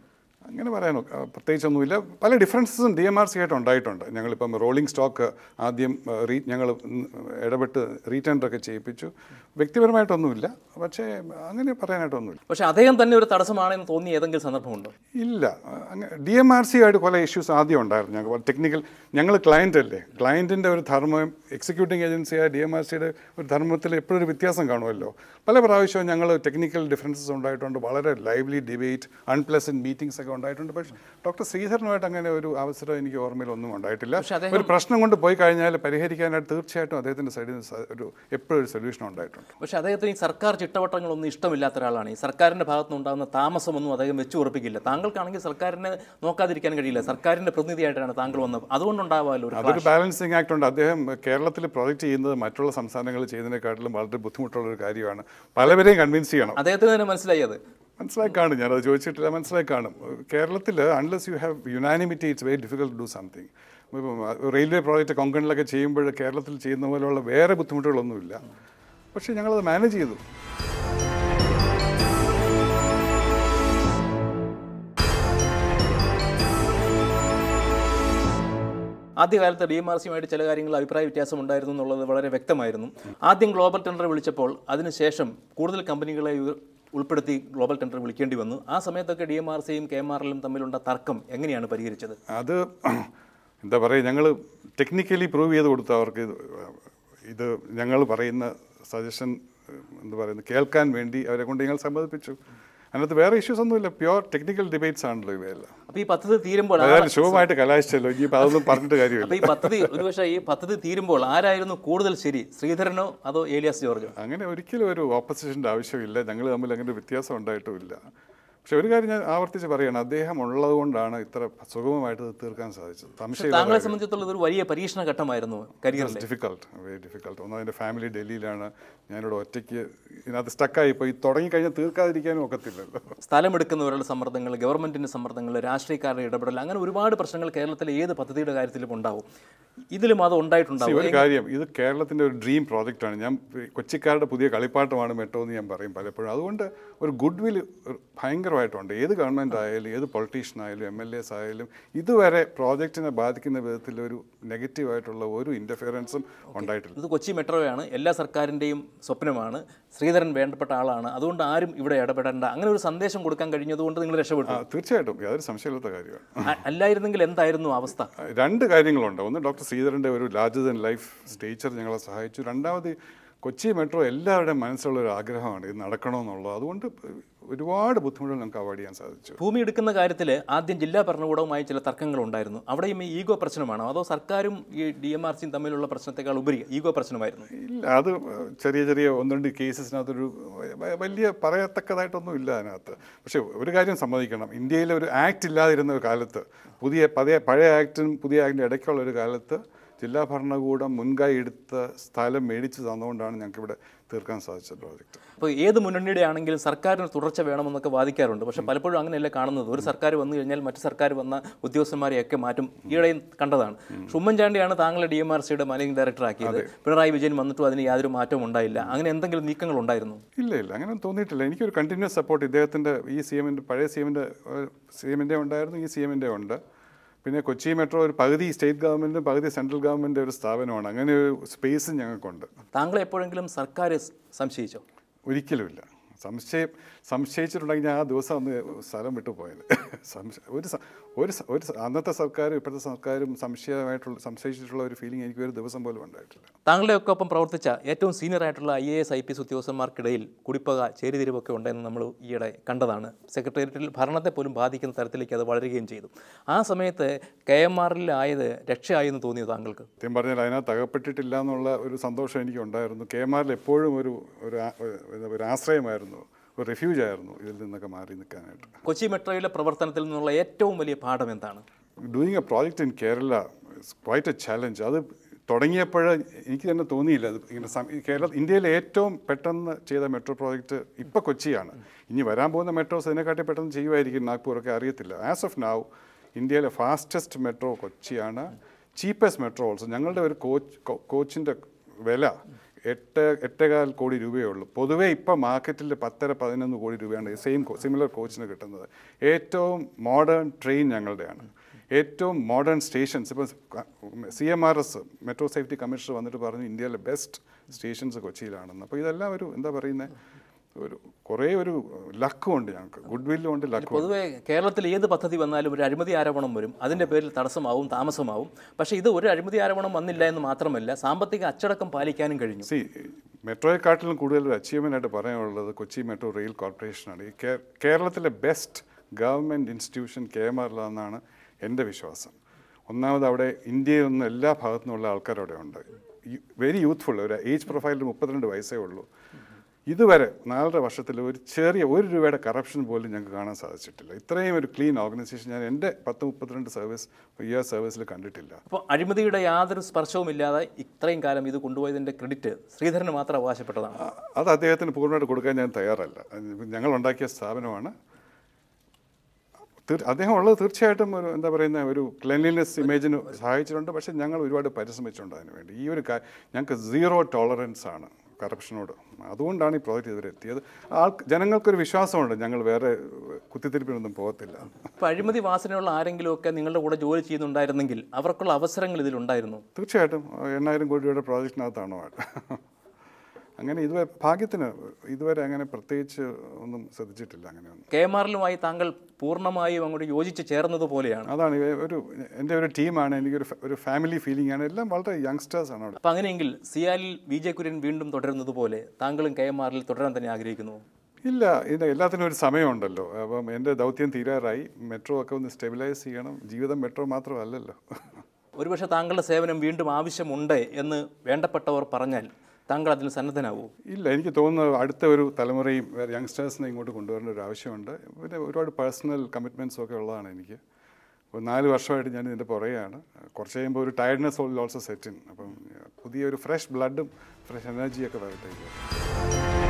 [SPEAKER 2] അങ്ങനെ പറയാനോ ആ, പ്രത്യേകിച്ചൊന്നുമില്ല പല ഡിഫറൻസസും ഡി എം ആർ സി ആയിട്ട് ഉണ്ടായിട്ടുണ്ട് ഞങ്ങളിപ്പം റോളിംഗ് സ്റ്റോക്ക് ആദ്യം ആ, റീ ഞങ്ങൾ ഇടപെട്ട് റീടെൻഡറൊക്കെ ചെയ്യിപ്പിച്ചു വ്യക്തിപരമായിട്ടൊന്നുമില്ല പക്ഷേ അങ്ങനെ പറയാനായിട്ടൊന്നുമില്ല
[SPEAKER 1] പക്ഷേ അദ്ദേഹം തന്നെ ഒരു തടസ്സമാണെന്ന് തോന്നിയ ഏതെങ്കിലും സന്ദർഭമുണ്ടോ
[SPEAKER 2] ഇല്ല ഡി എം ആർ സി ആയിട്ട് കുറേ ഇഷ്യൂസ് ആദ്യം ഉണ്ടായിരുന്നു ഞങ്ങൾ ടെക്നിക്കൽ ഞങ്ങൾ ക്ലയൻ്റ് അല്ലേ ക്ലയൻറ്റിൻ്റെ ഒരു ധർമ്മം എക്സിക്യൂട്ടിംഗ് ഏജൻസിയായ ഡി എം ആർ സിയുടെ ഒരു ധർമ്മത്തിൽ എപ്പോഴും ഒരു വ്യത്യാസം കാണുമല്ലോ പല പ്രാവശ്യവും ഞങ്ങൾ ടെക്നിക്കൽ ഡിഫറൻസസ് ഉണ്ടായിട്ടുണ്ട് വളരെ ലൈവ്ലി ഡിബേറ്റ് അൺപ്ലസൻറ്റ് മീറ്റിംഗ്സ് ഒക്കെ ഉണ്ടായിട്ടുണ്ട് പക്ഷേ ഡോക്ടർ ശ്രീധരനുമായിട്ട് അങ്ങനെ ഒരു അവസരം എനിക്ക് ഓർമ്മയിൽ ഒന്നും ഉണ്ടായിട്ടില്ല
[SPEAKER 1] പക്ഷേ അദ്ദേഹം-
[SPEAKER 2] ഒരു പ്രശ്നം കൊണ്ട് പോയി കഴിഞ്ഞാൽ പരിഹരിക്കാനായിട്ട് തീർച്ചയായിട്ടും അദ്ദേഹത്തിൻ്റെ സൈഡിൽ നിന്ന് സ- ഒരു എപ്പോഴും ഒരു സൊല്യൂഷൻ ഉണ്ടായിട്ടുണ്ട്
[SPEAKER 1] പക്ഷേ അദ്ദേഹത്തിന് ഈ സർക്കാർ ചിട്ടവട്ടങ്ങളൊന്നും ഇഷ്ടമില്ലാത്ത ഒരാളാണ് ഈ സർക്കാരിൻ്റെ ഭാഗത്തുനിന്ന് ഉണ്ടാകുന്ന താമസമൊന്നും അദ്ദേഹം വെച്ചു ഉറപ്പിക്കില്ല താങ്കൾക്കാണെങ്കിൽ സർക്കാരിനെ നോക്കാതിരിക്കാൻ കഴിയില്ല സർക്കാരിൻ്റെ പ്രതിനിധിയായിട്ടാണ് താങ്കൾ വന്നത് അതുകൊണ്ടുണ്ടാവാമല്ലോ ഒരു
[SPEAKER 2] അതൊരു ബാലൻസിങ് ആക്ട് ഉണ്ട് അദ്ദേഹം കേരളത്തിൽ പ്രൊജക്റ്റ് ചെയ്യുന്നത് മറ്റുള്ള സംസ്ഥാനങ്ങളിൽ ചെയ്യുന്നതിനെക്കാട്ടിലും വളരെ ബുദ്ധിമുട്ടുള്ള ഒരു കാര്യമാണ് പലവരെയും കൺവിൻസ് ചെയ്യണം
[SPEAKER 1] അദ്ദേഹത്തിന് തന്നെ മനസ്സിലായി അത്
[SPEAKER 2] മനസ്സിലായി കാണും ഞാനത് ചോദിച്ചിട്ടില്ല മനസ്സിലായി കാണും കേരളത്തിൽ unless you have unanimity it's very difficult do something ഇപ്പം റെയിൽവേ പ്രോജക്റ്റ് കൊങ്കണിലൊക്കെ ചെയ്യുമ്പോൾ കേരളത്തിൽ ചെയ്യുന്ന പോലെയുള്ള വേറെ ബുദ്ധിമുട്ടുകളൊന്നുമില്ല പക്ഷേ ഞങ്ങളത് മാനേജ് ചെയ്തു
[SPEAKER 1] ആദ്യകാലത്ത് ഡി എം ആർ സിയുമായിട്ട് ചില കാര്യങ്ങളിൽ അഭിപ്രായ വ്യത്യാസം ഉണ്ടായിരുന്നു എന്നുള്ളത് വളരെ വ്യക്തമായിരുന്നു ആദ്യം ഗ്ലോബൽ ടെൻഡർ വിളിച്ചപ്പോൾ അതിനുശേഷം കൂടുതൽ കമ്പനികളെ ഉ- ഉൾപ്പെടുത്തി ഗ്ലോബൽ ടെൻഡർ വിളിക്കേണ്ടി വന്നു ആ സമയത്തൊക്കെ ഡി എം ആർ സിയും കെ എം ആർ എല്ലും തമ്മിലുള്ള തർക്കം എങ്ങനെയാണ് പരിഹരിച്ചത്
[SPEAKER 2] അത് എന്താ പറയുക ഞങ്ങൾ ടെക്നിക്കലി പ്രൂവ് ചെയ്ത് കൊടുത്തു അവർക്ക് ഇത് ഇത് ഞങ്ങൾ പറയുന്ന സജഷൻ എന്താ പറയുന്നത് കേൾക്കാൻ വേണ്ടി അവരെ കൊണ്ട് ഞങ്ങൾ സമ്മതിപ്പിച്ചു അതിനകത്ത് വേറെ ഇഷ്യൂസ് ഒന്നുമില്ല പ്യുവർ ടെക്നിക്കൽ ഡിബേറ്റ്സ് ആണല്ലോ ഇവയെല്ലാം
[SPEAKER 1] അപ്പോൾ ഈ പദ്ധതി തീരുമ്പോൾ ആ-
[SPEAKER 2] അതായത് ശുഭമായിട്ട് കലാശിച്ചല്ലോ ഇനിയിപ്പോൾ അതൊന്നും പറഞ്ഞിട്ട് കാര്യമില്ല
[SPEAKER 1] അപ്പോൾ ഈ പദ്ധതി ഒരുപക്ഷെ ഈ പദ്ധതി തീരുമ്പോൾ ആരായിരുന്നു കൂടുതൽ ശരി ശ്രീധരനോ അതോ ഏലിയാസ് ജോർജോ
[SPEAKER 2] അങ്ങനെ ഒരിക്കലും ഒരു ഓപ്പോസിഷൻ്റെ ആവശ്യമില്ല ഞങ്ങൾ തമ്മിൽ അങ്ങനെ ഒരു വ്യത്യാസം ഉണ്ടായിട്ടുമില്ല പക്ഷെ ഒരു കാര്യം ഞാൻ ആവർത്തിച്ച് പറയണം അദ്ദേഹം ഉള്ളത് കൊണ്ടാണ് ഇത്ര സുഗമമായിട്ട് ഇത് തീർക്കാൻ സാധിച്ചത് സംശയം
[SPEAKER 1] താങ്കളെ സംബന്ധിച്ചിടത്തോളം ഇതൊരു വലിയ പരീക്ഷണ ഘട്ടമായിരുന്നു കരിയറിൽ
[SPEAKER 2] ഡിഫിക്കൾട്ട് വെരി ഡിഫിക്കൾട്ട് ഒന്നും എൻ്റെ ഫാമിലി ഡൽഹിയിലാണ് ഞാനിവിടെ ഒറ്റയ്ക്ക് ഇതിനകത്ത് സ്റ്റക്കായി പോയി തുടങ്ങിക്കഴിഞ്ഞാൽ തീർക്കാതിരിക്കാനും ഒക്കത്തില്ലല്ലോ
[SPEAKER 1] സ്ഥലമെടുക്കുന്നവരുടെ സമ്മർദ്ദങ്ങൾ ഗവൺമെന്റിന്റെ സമ്മർദ്ദങ്ങൾ രാഷ്ട്രീയക്കാരുടെ ഇടപെടൽ അങ്ങനെ ഒരുപാട് പ്രശ്നങ്ങൾ കേരളത്തിലെ ഏത് പദ്ധതിയുടെ കാര്യത്തിലും ഉണ്ടാവും ഇതിലും അത്
[SPEAKER 2] See,
[SPEAKER 1] ഉണ്ടായിട്ടുണ്ടാവും
[SPEAKER 2] ഒരു കാര്യം ഇത് കേരളത്തിൻ്റെ ഒരു ഡ്രീം പ്രോജക്റ്റാണ് ഞാൻ കൊച്ചിക്കാരുടെ പുതിയ കളിപ്പാട്ടമാണ് മെട്രോ എന്ന് ഞാൻ പറയും പലപ്പോഴും അതുകൊണ്ട് ഒരു ഗുഡ് വിൽ ഭയങ്കരമായിട്ടുണ്ട് ഏത് ഗവൺമെൻറ് ആയാലും ഏത് പൊളിറ്റീഷ്യൻ ആയാലും എം എൽ എസ് ആയാലും ഇതുവരെ പ്രോജക്റ്റിനെ ബാധിക്കുന്ന വിധത്തിൽ ഒരു നെഗറ്റീവായിട്ടുള്ള ഒരു ഇൻ്റർഫിയറൻസും ഉണ്ടായിട്ടില്ല
[SPEAKER 1] ഇത് കൊച്ചി മെട്രോയാണ് എല്ലാ സർക്കാരിൻ്റെയും സ്വപ്നമാണ് ശ്രീധരൻ വേണ്ടപ്പെട്ട ആളാണ് അതുകൊണ്ട് ആരും ഇവിടെ ഇടപെടേണ്ട അങ്ങനെ ഒരു സന്ദേശം കൊടുക്കാൻ കഴിഞ്ഞതുകൊണ്ട് നിങ്ങൾ രക്ഷപ്പെട്ടു
[SPEAKER 2] ആ, തീർച്ചയായിട്ടും യാതൊരു സംശയമില്ലാത്ത കാര്യമാണ്
[SPEAKER 1] അ- അല്ലായിരുന്നെങ്കിൽ എന്തായിരുന്നു അവസ്ഥ
[SPEAKER 2] രണ്ട് കാര്യങ്ങളുണ്ട് ഒന്ന് ഡോക്ടർ ശ്രീധരൻ്റെ ഒരു ലാർജർ ദൻ ലൈഫ് സ്റ്റേച്ചർ ഞങ്ങളെ സഹായിച്ചു രണ്ടാമത് കൊച്ചി മെട്രോ എല്ലാവരുടെയും മനസ്സിലുള്ള ഒരു ആഗ്രഹമാണ് ഇത് നടക്കണമെന്നുള്ളത് അതുകൊണ്ട് ഒരുപാട് ബുദ്ധിമുട്ടുകൾ ഞങ്ങൾക്ക് അവോയ്ഡ് ചെയ്യാൻ സാധിച്ചു
[SPEAKER 1] ഭൂമി എടുക്കുന്ന കാര്യത്തിൽ ആദ്യം ജില്ലാ ഭരണകൂടവുമായി ചില തർക്കങ്ങളുണ്ടായിരുന്നു അവിടെയും ഈ ഈഗോ പ്രശ്നമാണോ അതോ സർക്കാരും ഈ ഡി എം ആർ സിയും തമ്മിലുള്ള പ്രശ്നത്തെക്കാൾ ഉപരി ഈഗോ പ്രശ്നമായിരുന്നു
[SPEAKER 2] ഇല്ല അത് ചെറിയ ചെറിയ ഒന്ന് രണ്ട് കേസസിനകത്തൊരു വ- വലിയ പറയത്തക്കതായിട്ടൊന്നും ഇല്ല അതിനകത്ത് പക്ഷേ ഒരു കാര്യം സമ്മതിക്കണം ഇന്ത്യയിൽ ഒരു ആക്ട് ഇല്ലാതിരുന്ന ഒരു കാലത്ത് പുതിയ പഴയ പഴയ ആക്ടിനും പുതിയ ആക്ടിനും ഇടയ്ക്കുള്ള ഒരു കാലത്ത് ജില്ലാ ഭരണകൂടം മുൻകൈ എടുത്ത സ്ഥലം മേടിച്ച് തന്നുകൊണ്ടാണ് ഞങ്ങൾക്കിവിടെ തീർക്കാൻ സാധിച്ചത് പ്രോജക്റ്റ്
[SPEAKER 1] അപ്പോൾ ഏത് മുന്നണിയുടെ ആണെങ്കിലും സർക്കാരിന് തുടർച്ച വേണമെന്നൊക്കെ വാദിക്കാറുണ്ട് പക്ഷേ പലപ്പോഴും അങ്ങനെയല്ല കാണുന്നത് ഒരു സർക്കാർ വന്നു കഴിഞ്ഞാൽ മറ്റു സർക്കാർ വന്ന ഉദ്യോഗസ്ഥന്മാരെയൊക്കെ മാറ്റും ഈയിടെയും കണ്ടതാണ് പക്ഷേ ഉമ്മൻചാണ്ടിയാണ് താങ്കളെ ഡി എം ആർ സിയുടെ മാനേജിംഗ് ഡയറക്ടർ ആക്കിയത് പിണറായി വിജയൻ വന്നിട്ടും അതിന് യാതൊരു മാറ്റവും ഉണ്ടായില്ല അങ്ങനെ എന്തെങ്കിലും നീക്കങ്ങൾ ഉണ്ടായിരുന്നു
[SPEAKER 2] ഇല്ല ഇല്ല അങ്ങനെ തോന്നിയിട്ടില്ല എനിക്കൊരു കണ്ടിന്യൂസ് സപ്പോർട്ട് ഇദ്ദേഹത്തിൻ്റെ ഈ സി എമ്മിൻ്റെ പഴയ സി എമ്മിൻ്റെ സി എമ്മിൻ്റെ ഉണ്ടായിരുന്നു ഈ സി എമ്മിൻ്റെ ഉണ്ട് പിന്നെ കൊച്ചി മെട്രോ ഒരു പകുതി സ്റ്റേറ്റ് ഗവൺമെൻറ്റും പകുതി സെൻട്രൽ ഗവൺമെൻറ് ഒരു സ്ഥാപനമാണ് അങ്ങനെ ഒരു സ്പേസും ഞങ്ങൾക്കുണ്ട്
[SPEAKER 1] താങ്കളെ എപ്പോഴെങ്കിലും സർക്കാർ സംശയിച്ചോ
[SPEAKER 2] ഒരിക്കലുമില്ല സംശയം സംശയിച്ചിട്ടുണ്ടെങ്കിൽ ഞാൻ ആ ദിവസം അന്ന് സ്ഥലം വിട്ടു പോയത് സംശയം ഒരു സ- ഒരു സ- ഒരു സ- അന്നത്തെ സർക്കാരും ഇപ്പോഴത്തെ സർക്കാരും സംശയമായിട്ടുള്ള സംശയിച്ചിട്ടുള്ള ഒരു ഫീലിംഗ് എനിക്ക് ഒരു ദിവസം പോലും ഉണ്ടായിട്ടില്ല
[SPEAKER 1] താങ്കളുടെ ഒക്കെ ഒപ്പം പ്രവർത്തിച്ച ഏറ്റവും സീനിയർ ആയിട്ടുള്ള I A S I P S ഉദ്യോഗസ്ഥന്മാർക്കിടയിൽ കുടിപ്പക ചേരിതിരിവൊക്കെ ഉണ്ടെന്ന് നമ്മൾ ഈയിടെ കണ്ടതാണ് സെക്രട്ടേറിയറ്റിൽ ഭരണത്തെ പോലും ബാധിക്കുന്ന തരത്തിലേക്ക് അത് വളരുകയും ചെയ്തു ആ സമയത്ത് കെ എം ആറിൽ ആയത് രക്ഷയായി എന്ന് തോന്നിയോ താങ്കൾക്ക്
[SPEAKER 2] സത്യം പറഞ്ഞാൽ അതിനകത്ത് അകപ്പെട്ടിട്ടില്ല എന്നുള്ള ഒരു സന്തോഷം എനിക്ക് ഉണ്ടായിരുന്നു കെ എം ആറിൽ എപ്പോഴും ഒരു ഒരു ആ- ഒരു- ഒരു ആശ്രയമായിരുന്നു ഒരു റെഫ്യൂജ് ആയിരുന്നു ഇതിൽ നിന്നൊക്കെ മാറി നിൽക്കാനായിട്ട്
[SPEAKER 1] കൊച്ചി മെട്രോയിലെ പ്രവർത്തനത്തിൽ നിന്നുള്ള ഏറ്റവും വലിയ പാഠം എന്താണ്
[SPEAKER 2] doing a project in Kerala quite a challenge അത് തുടങ്ങിയപ്പോൾ എനിക്ക് തന്നെ തോന്നിയില്ല അത് ഇങ്ങനെ സം- ഈ കേരള ഇന്ത്യയിലെ ഏറ്റവും പെട്ടെന്ന് ചെയ്ത മെട്രോ പ്രോജക്റ്റ് ഇപ്പോൾ കൊച്ചിയാണ് ഇനി വരാൻ പോകുന്ന മെട്രോസ് ഇതിനെക്കാട്ടി പെട്ടെന്ന് ചെയ്യുമായിരിക്കും നാഗ്പൂരൊക്കെ അറിയത്തില്ല ആസ് ഓഫ് നൗ ഇന്ത്യയിലെ ഫാസ്റ്റസ്റ്റ് മെട്രോ കൊച്ചിയാണ് ചീപ്പസ്റ്റ് മെട്രോ ഓൾസോ ഞങ്ങളുടെ ഒരു കോച്ച് കോച്ചിൻ്റെ വില എട്ട് എട്ടേകാൽ കോടി രൂപയേ ഉള്ളൂ പൊതുവേ ഇപ്പം മാർക്കറ്റിൽ പത്തര പതിനൊന്ന് കോടി രൂപയാണ് സെയിം സിമിലർ കോച്ചിന് കിട്ടുന്നത് ഏറ്റവും മോഡേൺ ട്രെയിൻ ഞങ്ങളുടെയാണ് ഏറ്റവും മോഡേൺ സ്റ്റേഷൻസ് ഇപ്പോൾ C M R S metro safety commissioner വന്നിട്ട് പറഞ്ഞു ഇന്ത്യയിലെ ബെസ്റ്റ് സ്റ്റേഷൻസ് കൊച്ചിയിലാണെന്ന് അപ്പോൾ ഇതെല്ലാം ഒരു എന്താ പറയുന്നത് ഒരു കുറേ ഒരു ലക്കും ഉണ്ട് ഞങ്ങൾക്ക് ഗുഡ് വില്ലും ഉണ്ട് ലക്കും ഉണ്ട്
[SPEAKER 1] പൊതുവെ കേരളത്തിൽ ഏത് പദ്ധതി വന്നാലും ഒരു അഴിമതി ആരോപണം വരും അതിൻ്റെ പേരിൽ തടസ്സമാവും താമസമാവും പക്ഷേ ഇത് ഒരു അഴിമതി ആരോപണം വന്നില്ല എന്ന് മാത്രമല്ല സാമ്പത്തിക അച്ചടക്കം പാലിക്കാനും കഴിഞ്ഞു
[SPEAKER 2] സി മെട്രോയെക്കാട്ടിലും കൂടുതൽ ഒരു അച്ചീവ്മെൻ്റ് ആയിട്ട് പറയാനുള്ളത് കൊച്ചി മെട്രോ റെയിൽ കോർപ്പറേഷനാണ് ഈ കേ- കേരളത്തിലെ best government institution K M ആറിലാണെന്നാണ് എൻ്റെ വിശ്വാസം ഒന്നാമത് അവിടെ ഇന്ത്യയിൽ നിന്ന് എല്ലാ ഭാഗത്തു നിന്നുള്ള ആൾക്കാർ അവിടെ ഉണ്ട് വെരി യൂത്ത്ഫുൾ ഒരു ഏജ് പ്രൊഫൈലിൽ മുപ്പത്തിരണ്ട് വയസ്സേ ഉള്ളൂ ഇതുവരെ നാലര വർഷത്തിൽ ഒരു ചെറിയ ഒരു രൂപയുടെ കറപ്ഷൻ പോലും ഞങ്ങൾക്ക് കാണാൻ സാധിച്ചിട്ടില്ല ഇത്രയും ഒരു ക്ലീൻ ഓർഗനൈസേഷൻ ഞാൻ എൻ്റെ പത്ത് മുപ്പത്തിരണ്ട് സർവീസ് ഇയർ സർവീസിൽ കണ്ടിട്ടില്ല
[SPEAKER 1] അപ്പോൾ അഴിമതിയുടെ യാതൊരു സ്പർശവുമില്ലാതെ ഇത്രയും കാലം ഇത് കൊണ്ടുപോയതിൻ്റെ ക്രെഡിറ്റ് ശ്രീധരന് മാത്രം അവകാശപ്പെട്ടതാണ്
[SPEAKER 2] ആ, അത് അദ്ദേഹത്തിന് പൂർണ്ണമായിട്ട് കൊടുക്കാൻ ഞാൻ തയ്യാറല്ല അത് ഞങ്ങൾ ഉണ്ടാക്കിയ സ്ഥാപനമാണ് തീർ- അദ്ദേഹം ഉള്ളത് തീർച്ചയായിട്ടും ഒരു എന്താ പറയുന്ന ഒരു ക്ലെൻലിനെസ് ഇമേജിന് സഹായിച്ചിട്ടുണ്ട് പക്ഷേ ഞങ്ങൾ ഒരുപാട് പരിശ്രമിച്ചിട്ടുണ്ട് അതിന് വേണ്ടി ഈ ഒരു കാ ഞങ്ങൾക്ക് സീറോ ടോളറൻസ് ആണ് കറപ്ഷനോട് അതുകൊണ്ടാണ് ഈ പ്രോജക്റ്റ് ഇതുവരെ എത്തിയത് ആൾ ജനങ്ങൾക്കൊരു വിശ്വാസമുണ്ട് ഞങ്ങൾ വേറെ കുത്തിത്തിരിപ്പിനൊന്നും പോകത്തില്ല
[SPEAKER 1] ഇപ്പോൾ അഴിമതി വാസനയുള്ള ആരെങ്കിലുമൊക്കെ നിങ്ങളുടെ കൂടെ ജോലി ചെയ്യുന്നുണ്ടായിരുന്നെങ്കിൽ അവർക്കുള്ള അവസരങ്ങൾ ഇതിലുണ്ടായിരുന്നു
[SPEAKER 2] തീർച്ചയായിട്ടും എണ്ണായിരം കോടി രൂപയുടെ പ്രോജക്റ്റിനകത്താണോ അങ്ങനെ ഇതുവരെ ഭാഗ്യത്തിന് ഇതുവരെ അങ്ങനെ പ്രത്യേകിച്ച് ഒന്നും ശ്രദ്ധിച്ചിട്ടില്ല അങ്ങനെയൊന്നും
[SPEAKER 1] കെ എം ആറിലുമായി താങ്കൾ പൂർണ്ണമായും അങ്ങോട്ട് യോജിച്ച് ചേർന്നതുപോലെയാണ്
[SPEAKER 2] അതാണ് ഇവ- ഒരു എൻ്റെ ഒരു ടീമാണ് എനിക്കൊരു ഫ- ഒരു ഫാമിലി ഫീലിംഗ് ആണ് എല്ലാം വളരെ യങ്സ്റ്റേഴ്സ് ആണ് അവിടെ
[SPEAKER 1] അപ്പം അങ്ങനെയെങ്കിൽ സിയാലിൽ വി ജെ കുര്യൻ വീണ്ടും തുടരുന്നത് പോലെ താങ്കളും കെ എം ആറിൽ തുടരാൻ തന്നെ ആഗ്രഹിക്കുന്നു
[SPEAKER 2] ഇല്ല ഇതിന് എല്ലാത്തിനും ഒരു സമയമുണ്ടല്ലോ അപ്പം എൻ്റെ ദൗത്യം തീരാറായി മെട്രോ ഒക്കെ ഒന്ന് സ്റ്റെബിലൈസ് ചെയ്യണം ജീവിതം മെട്രോ മാത്രമല്ലല്ലോ
[SPEAKER 1] ഒരുപക്ഷെ താങ്കളുടെ സേവനം വീണ്ടും ആവശ്യമുണ്ട് എന്ന് വേണ്ടപ്പെട്ടവർ പറഞ്ഞാൽ താങ്കൾ അതിന് സന്നദ്ധനാവൂ
[SPEAKER 2] ഇല്ല എനിക്ക് തോന്നുന്നു അടുത്ത ഒരു തലമുറയും വേറെ യങ്സ്റ്റേഴ്സിനെ ഇങ്ങോട്ട് കൊണ്ടുവരേണ്ട ഒരു ആവശ്യമുണ്ട് പിന്നെ ഒരുപാട് പേഴ്സണൽ കമ്മിറ്റ്മെൻറ്റ്സും ഒക്കെ ഉള്ളതാണ് എനിക്ക് അപ്പോൾ നാല് വർഷമായിട്ട് ഞാൻ ഇതിൻ്റെ പുറകെയാണ് കുറച്ച് കഴിയുമ്പോൾ ഒരു tiredness all also set in അപ്പം പുതിയ ഒരു ഫ്രഷ് ബ്ലഡും ഫ്രഷ് എനർജിയൊക്കെ വരട്ടെ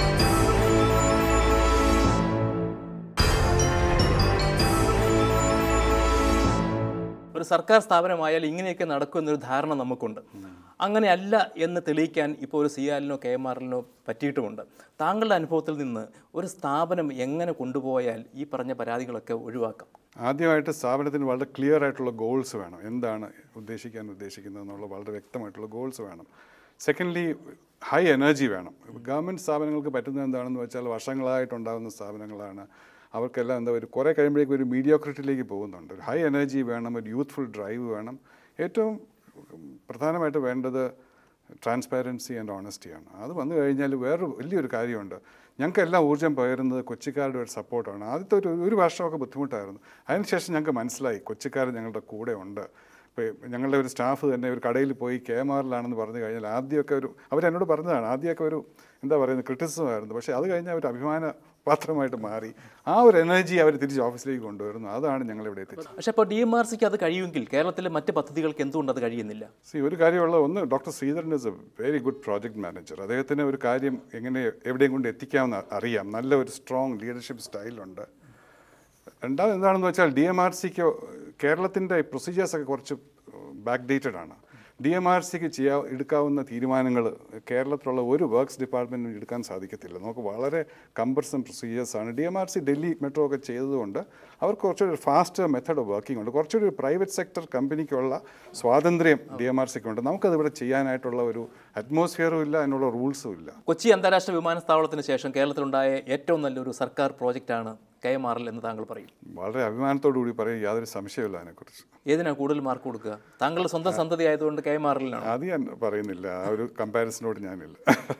[SPEAKER 1] ഒരു സർക്കാർ സ്ഥാപനമായാൽ ഇങ്ങനെയൊക്കെ നടക്കുമെന്നൊരു ധാരണ നമുക്കുണ്ട് അങ്ങനെയല്ല എന്ന് തെളിയിക്കാൻ ഇപ്പോൾ ഒരു സിയാലിനോ കെ എം ആറിനോ പറ്റിയിട്ടുമുണ്ട് താങ്കളുടെ അനുഭവത്തിൽ നിന്ന് ഒരു സ്ഥാപനം എങ്ങനെ കൊണ്ടുപോയാൽ ഈ പറഞ്ഞ പരാതികളൊക്കെ ഒഴിവാക്കാം
[SPEAKER 2] ആദ്യമായിട്ട് സ്ഥാപനത്തിന് വളരെ ക്ലിയർ ആയിട്ടുള്ള ഗോൾസ് വേണം എന്താണ് ഉദ്ദേശിക്കാൻ ഉദ്ദേശിക്കുന്നത് എന്നുള്ള വളരെ വ്യക്തമായിട്ടുള്ള ഗോൾസ് വേണം സെക്കൻഡ്ലി ഹൈ എനർജി വേണം ഗവൺമെൻറ് സ്ഥാപനങ്ങൾക്ക് പറ്റുന്നത് എന്താണെന്ന് വെച്ചാൽ വർഷങ്ങളായിട്ടുണ്ടാകുന്ന സ്ഥാപനങ്ങളാണ് അവർക്കെല്ലാം എന്താ ഒരു കുറേ കഴിയുമ്പോഴേക്കും ഒരു മീഡിയോക്രിറ്റിയിലേക്ക് പോകുന്നുണ്ട് ഒരു ഹൈ എനർജി വേണം ഒരു യൂത്ത്ഫുൾ ഡ്രൈവ് വേണം ഏറ്റവും പ്രധാനമായിട്ട് വേണ്ടത് ട്രാൻസ്പാരൻസി ആൻഡ് ഓണസ്റ്റിയാണ് അത് വന്നു കഴിഞ്ഞാൽ വേറൊരു വലിയൊരു കാര്യമുണ്ട് ഞങ്ങൾക്കെല്ലാം ഊർജ്ജം പകരുന്നത് കൊച്ചിക്കാരുടെ ഒരു സപ്പോർട്ടാണ് ആദ്യത്തെ ഒരു ഒരു വർഷമൊക്കെ ബുദ്ധിമുട്ടായിരുന്നു അതിനുശേഷം ഞങ്ങൾക്ക് മനസ്സിലായി കൊച്ചിക്കാർ ഞങ്ങളുടെ കൂടെ ഉണ്ട് ഇപ്പോൾ ഞങ്ങളുടെ ഒരു സ്റ്റാഫ് തന്നെ ഒരു കടയിൽ പോയി കെ എം ആറിലാണെന്ന് പറഞ്ഞു കഴിഞ്ഞാൽ ആദ്യമൊക്കെ ഒരു അവരെന്നോട് പറഞ്ഞതാണ് ആദ്യമൊക്കെ ഒരു എന്താ പറയുന്നത് ക്രിറ്റിസിസം ആയിരുന്നു പക്ഷേ അത് കഴിഞ്ഞാൽ ഒരു അഭിമാന പാത്രമായിട്ട് മാറി ആ ഒരു എനർജി അവർ തിരിച്ച് ഓഫീസിലേക്ക് കൊണ്ടുവരുന്നു അതാണ് ഞങ്ങളിവിടെ എത്തിച്ചത്
[SPEAKER 1] പക്ഷേ ഇപ്പോൾ ഡി എം ആർ സിക്ക് അത് കഴിയുമെങ്കിൽ കേരളത്തിലെ മറ്റ് പദ്ധതികൾക്ക് എന്തുകൊണ്ട് അത് കഴിയുന്നില്ല
[SPEAKER 2] സി ഒരു കാര്യമുള്ള ഒന്ന് doctor Sreedharan is a very good project manager അദ്ദേഹത്തിന് ഒരു കാര്യം എങ്ങനെ എവിടെയും കൊണ്ട് എത്തിക്കാമെന്ന് അറിയാം നല്ല ഒരു സ്ട്രോങ് ലീഡർഷിപ്പ് സ്റ്റൈലുണ്ട് രണ്ടാമത് എന്താണെന്ന് വെച്ചാൽ ഡി എം ആർ സിക്ക് കേരളത്തിൻ്റെ പ്രൊസീജിയേഴ്സൊക്കെ കുറച്ച് ബാക്ക് ഡേറ്റഡ് ആണ് ഡി എം ആർ സിക്ക് ചെയ്യാ എടുക്കാവുന്ന തീരുമാനങ്ങൾ കേരളത്തിലുള്ള ഒരു വർക്ക്സ് ഡിപ്പാർട്ട്മെൻറ്റിനും എടുക്കാൻ സാധിക്കത്തില്ല നമുക്ക് വളരെ കമ്പർസം പ്രൊസീജിയേഴ്സാണ് D M R C Delhi metro ഒക്കെ ചെയ്തതുകൊണ്ട് അവർക്ക് കുറച്ചൊരു ഫാസ്റ്റ് മെത്തഡ് ഓഫ് വർക്കിംഗ് ഉണ്ട് കുറച്ചൊരു പ്രൈവറ്റ് സെക്ടർ കമ്പനിക്കുള്ള സ്വാതന്ത്ര്യം ഡി എം ആർ സിക്ക് ഉണ്ട് നമുക്കത് ഇവിടെ ചെയ്യാനായിട്ടുള്ള ഒരു അറ്റ്മോസ്ഫിയറും ഇല്ല അതിനുള്ള റൂൾസും ഇല്ല
[SPEAKER 1] കൊച്ചി അന്താരാഷ്ട്ര വിമാനത്താവളത്തിന് ശേഷം കേരളത്തിലുണ്ടായ ഏറ്റവും നല്ലൊരു സർക്കാർ പ്രോജക്റ്റാണ് കെ എം ആർ എൽ എന്ന് താങ്കൾ പറയും
[SPEAKER 2] വളരെ അഭിമാനത്തോടു കൂടി പറയും യാതൊരു സംശയമില്ല അതിനെക്കുറിച്ച്
[SPEAKER 1] ഏതിനാ കൂടുതൽ മാർക്ക് കൊടുക്കുക താങ്കളുടെ സ്വന്തം സന്തതി ആയതുകൊണ്ട് കെ എം ആർ എല്ലിനാണ്
[SPEAKER 2] അത് ഞാൻ പറയുന്നില്ല ആ ഒരു കമ്പാരിസനോട് ഞാനില്ല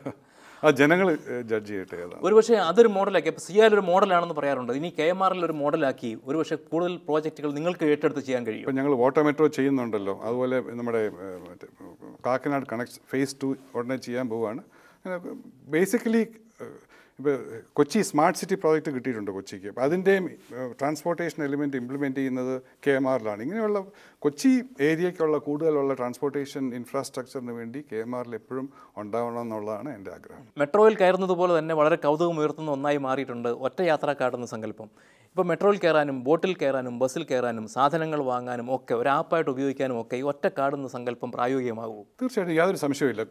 [SPEAKER 2] ആ ജനങ്ങൾ ജഡ്ജ് ചെയ്യട്ടെ ഏതാണ്
[SPEAKER 1] ഒരുപക്ഷെ അതൊരു മോഡലാക്കി അപ്പോൾ സിയാൽ ഒരു മോഡലാണെന്ന് പറയാറുണ്ട് ഇനി കെ എം ആർ എൽ ഒരു മോഡലാക്കി ഒരുപക്ഷെ കൂടുതൽ പ്രോജക്റ്റുകൾ നിങ്ങൾക്ക് ഏറ്റെടുത്ത് ചെയ്യാൻ കഴിയും
[SPEAKER 2] ഇപ്പം ഞങ്ങൾ വാട്ടർ മെട്രോ ചെയ്യുന്നുണ്ടല്ലോ അതുപോലെ നമ്മുടെ ഏഹ്, മറ്റേ കാക്കനാട് കണക്ട് ഫേസ് ടു ഉടനെ ചെയ്യാൻ പോവുകയാണ് ബേസിക്കലി ഇപ്പോൾ കൊച്ചി സ്മാർട്ട് സിറ്റി പ്രോജക്റ്റ് കിട്ടിയിട്ടുണ്ട് കൊച്ചിക്ക് അപ്പോൾ അതിൻ്റെയും ട്രാൻസ്പോർട്ടേഷൻ എലിമെൻറ്റ് ഇംപ്ലിമെൻറ്റ് ചെയ്യുന്നത് കെ എം ആറിലാണ് ഇങ്ങനെയുള്ള കൊച്ചി ഏരിയയ്ക്കുള്ള കൂടുതലുള്ള ട്രാൻസ്പോർട്ടേഷൻ ഇൻഫ്രാസ്ട്രക്ചറിന് വേണ്ടി കെ എം ആറിൽ എപ്പോഴും ഉണ്ടാവണം എന്നുള്ളതാണ് എൻ്റെ ആഗ്രഹം
[SPEAKER 1] മെട്രോയിൽ കയറുന്നത് പോലെ തന്നെ വളരെ കൗതുകം ഉയർത്തുന്ന ഒന്നായി മാറിയിട്ടുണ്ട് ഒറ്റ യാത്രക്കാർഡ് സങ്കല്പം ഇപ്പോൾ മെട്രോയിൽ കയറാനും ബോട്ടിൽ കയറാനും ബസ്സിൽ കയറാനും സാധനങ്ങൾ വാങ്ങാനും ഒക്കെ ഒരു ആപ്പായിട്ട് ഉപയോഗിക്കാനും ഒക്കെ ഈ ഒറ്റ കാർഡ് എന്ന സങ്കല്പം പ്രായോഗികമാകും
[SPEAKER 2] തീർച്ചയായിട്ടും യാതൊരു സംശയമില്ല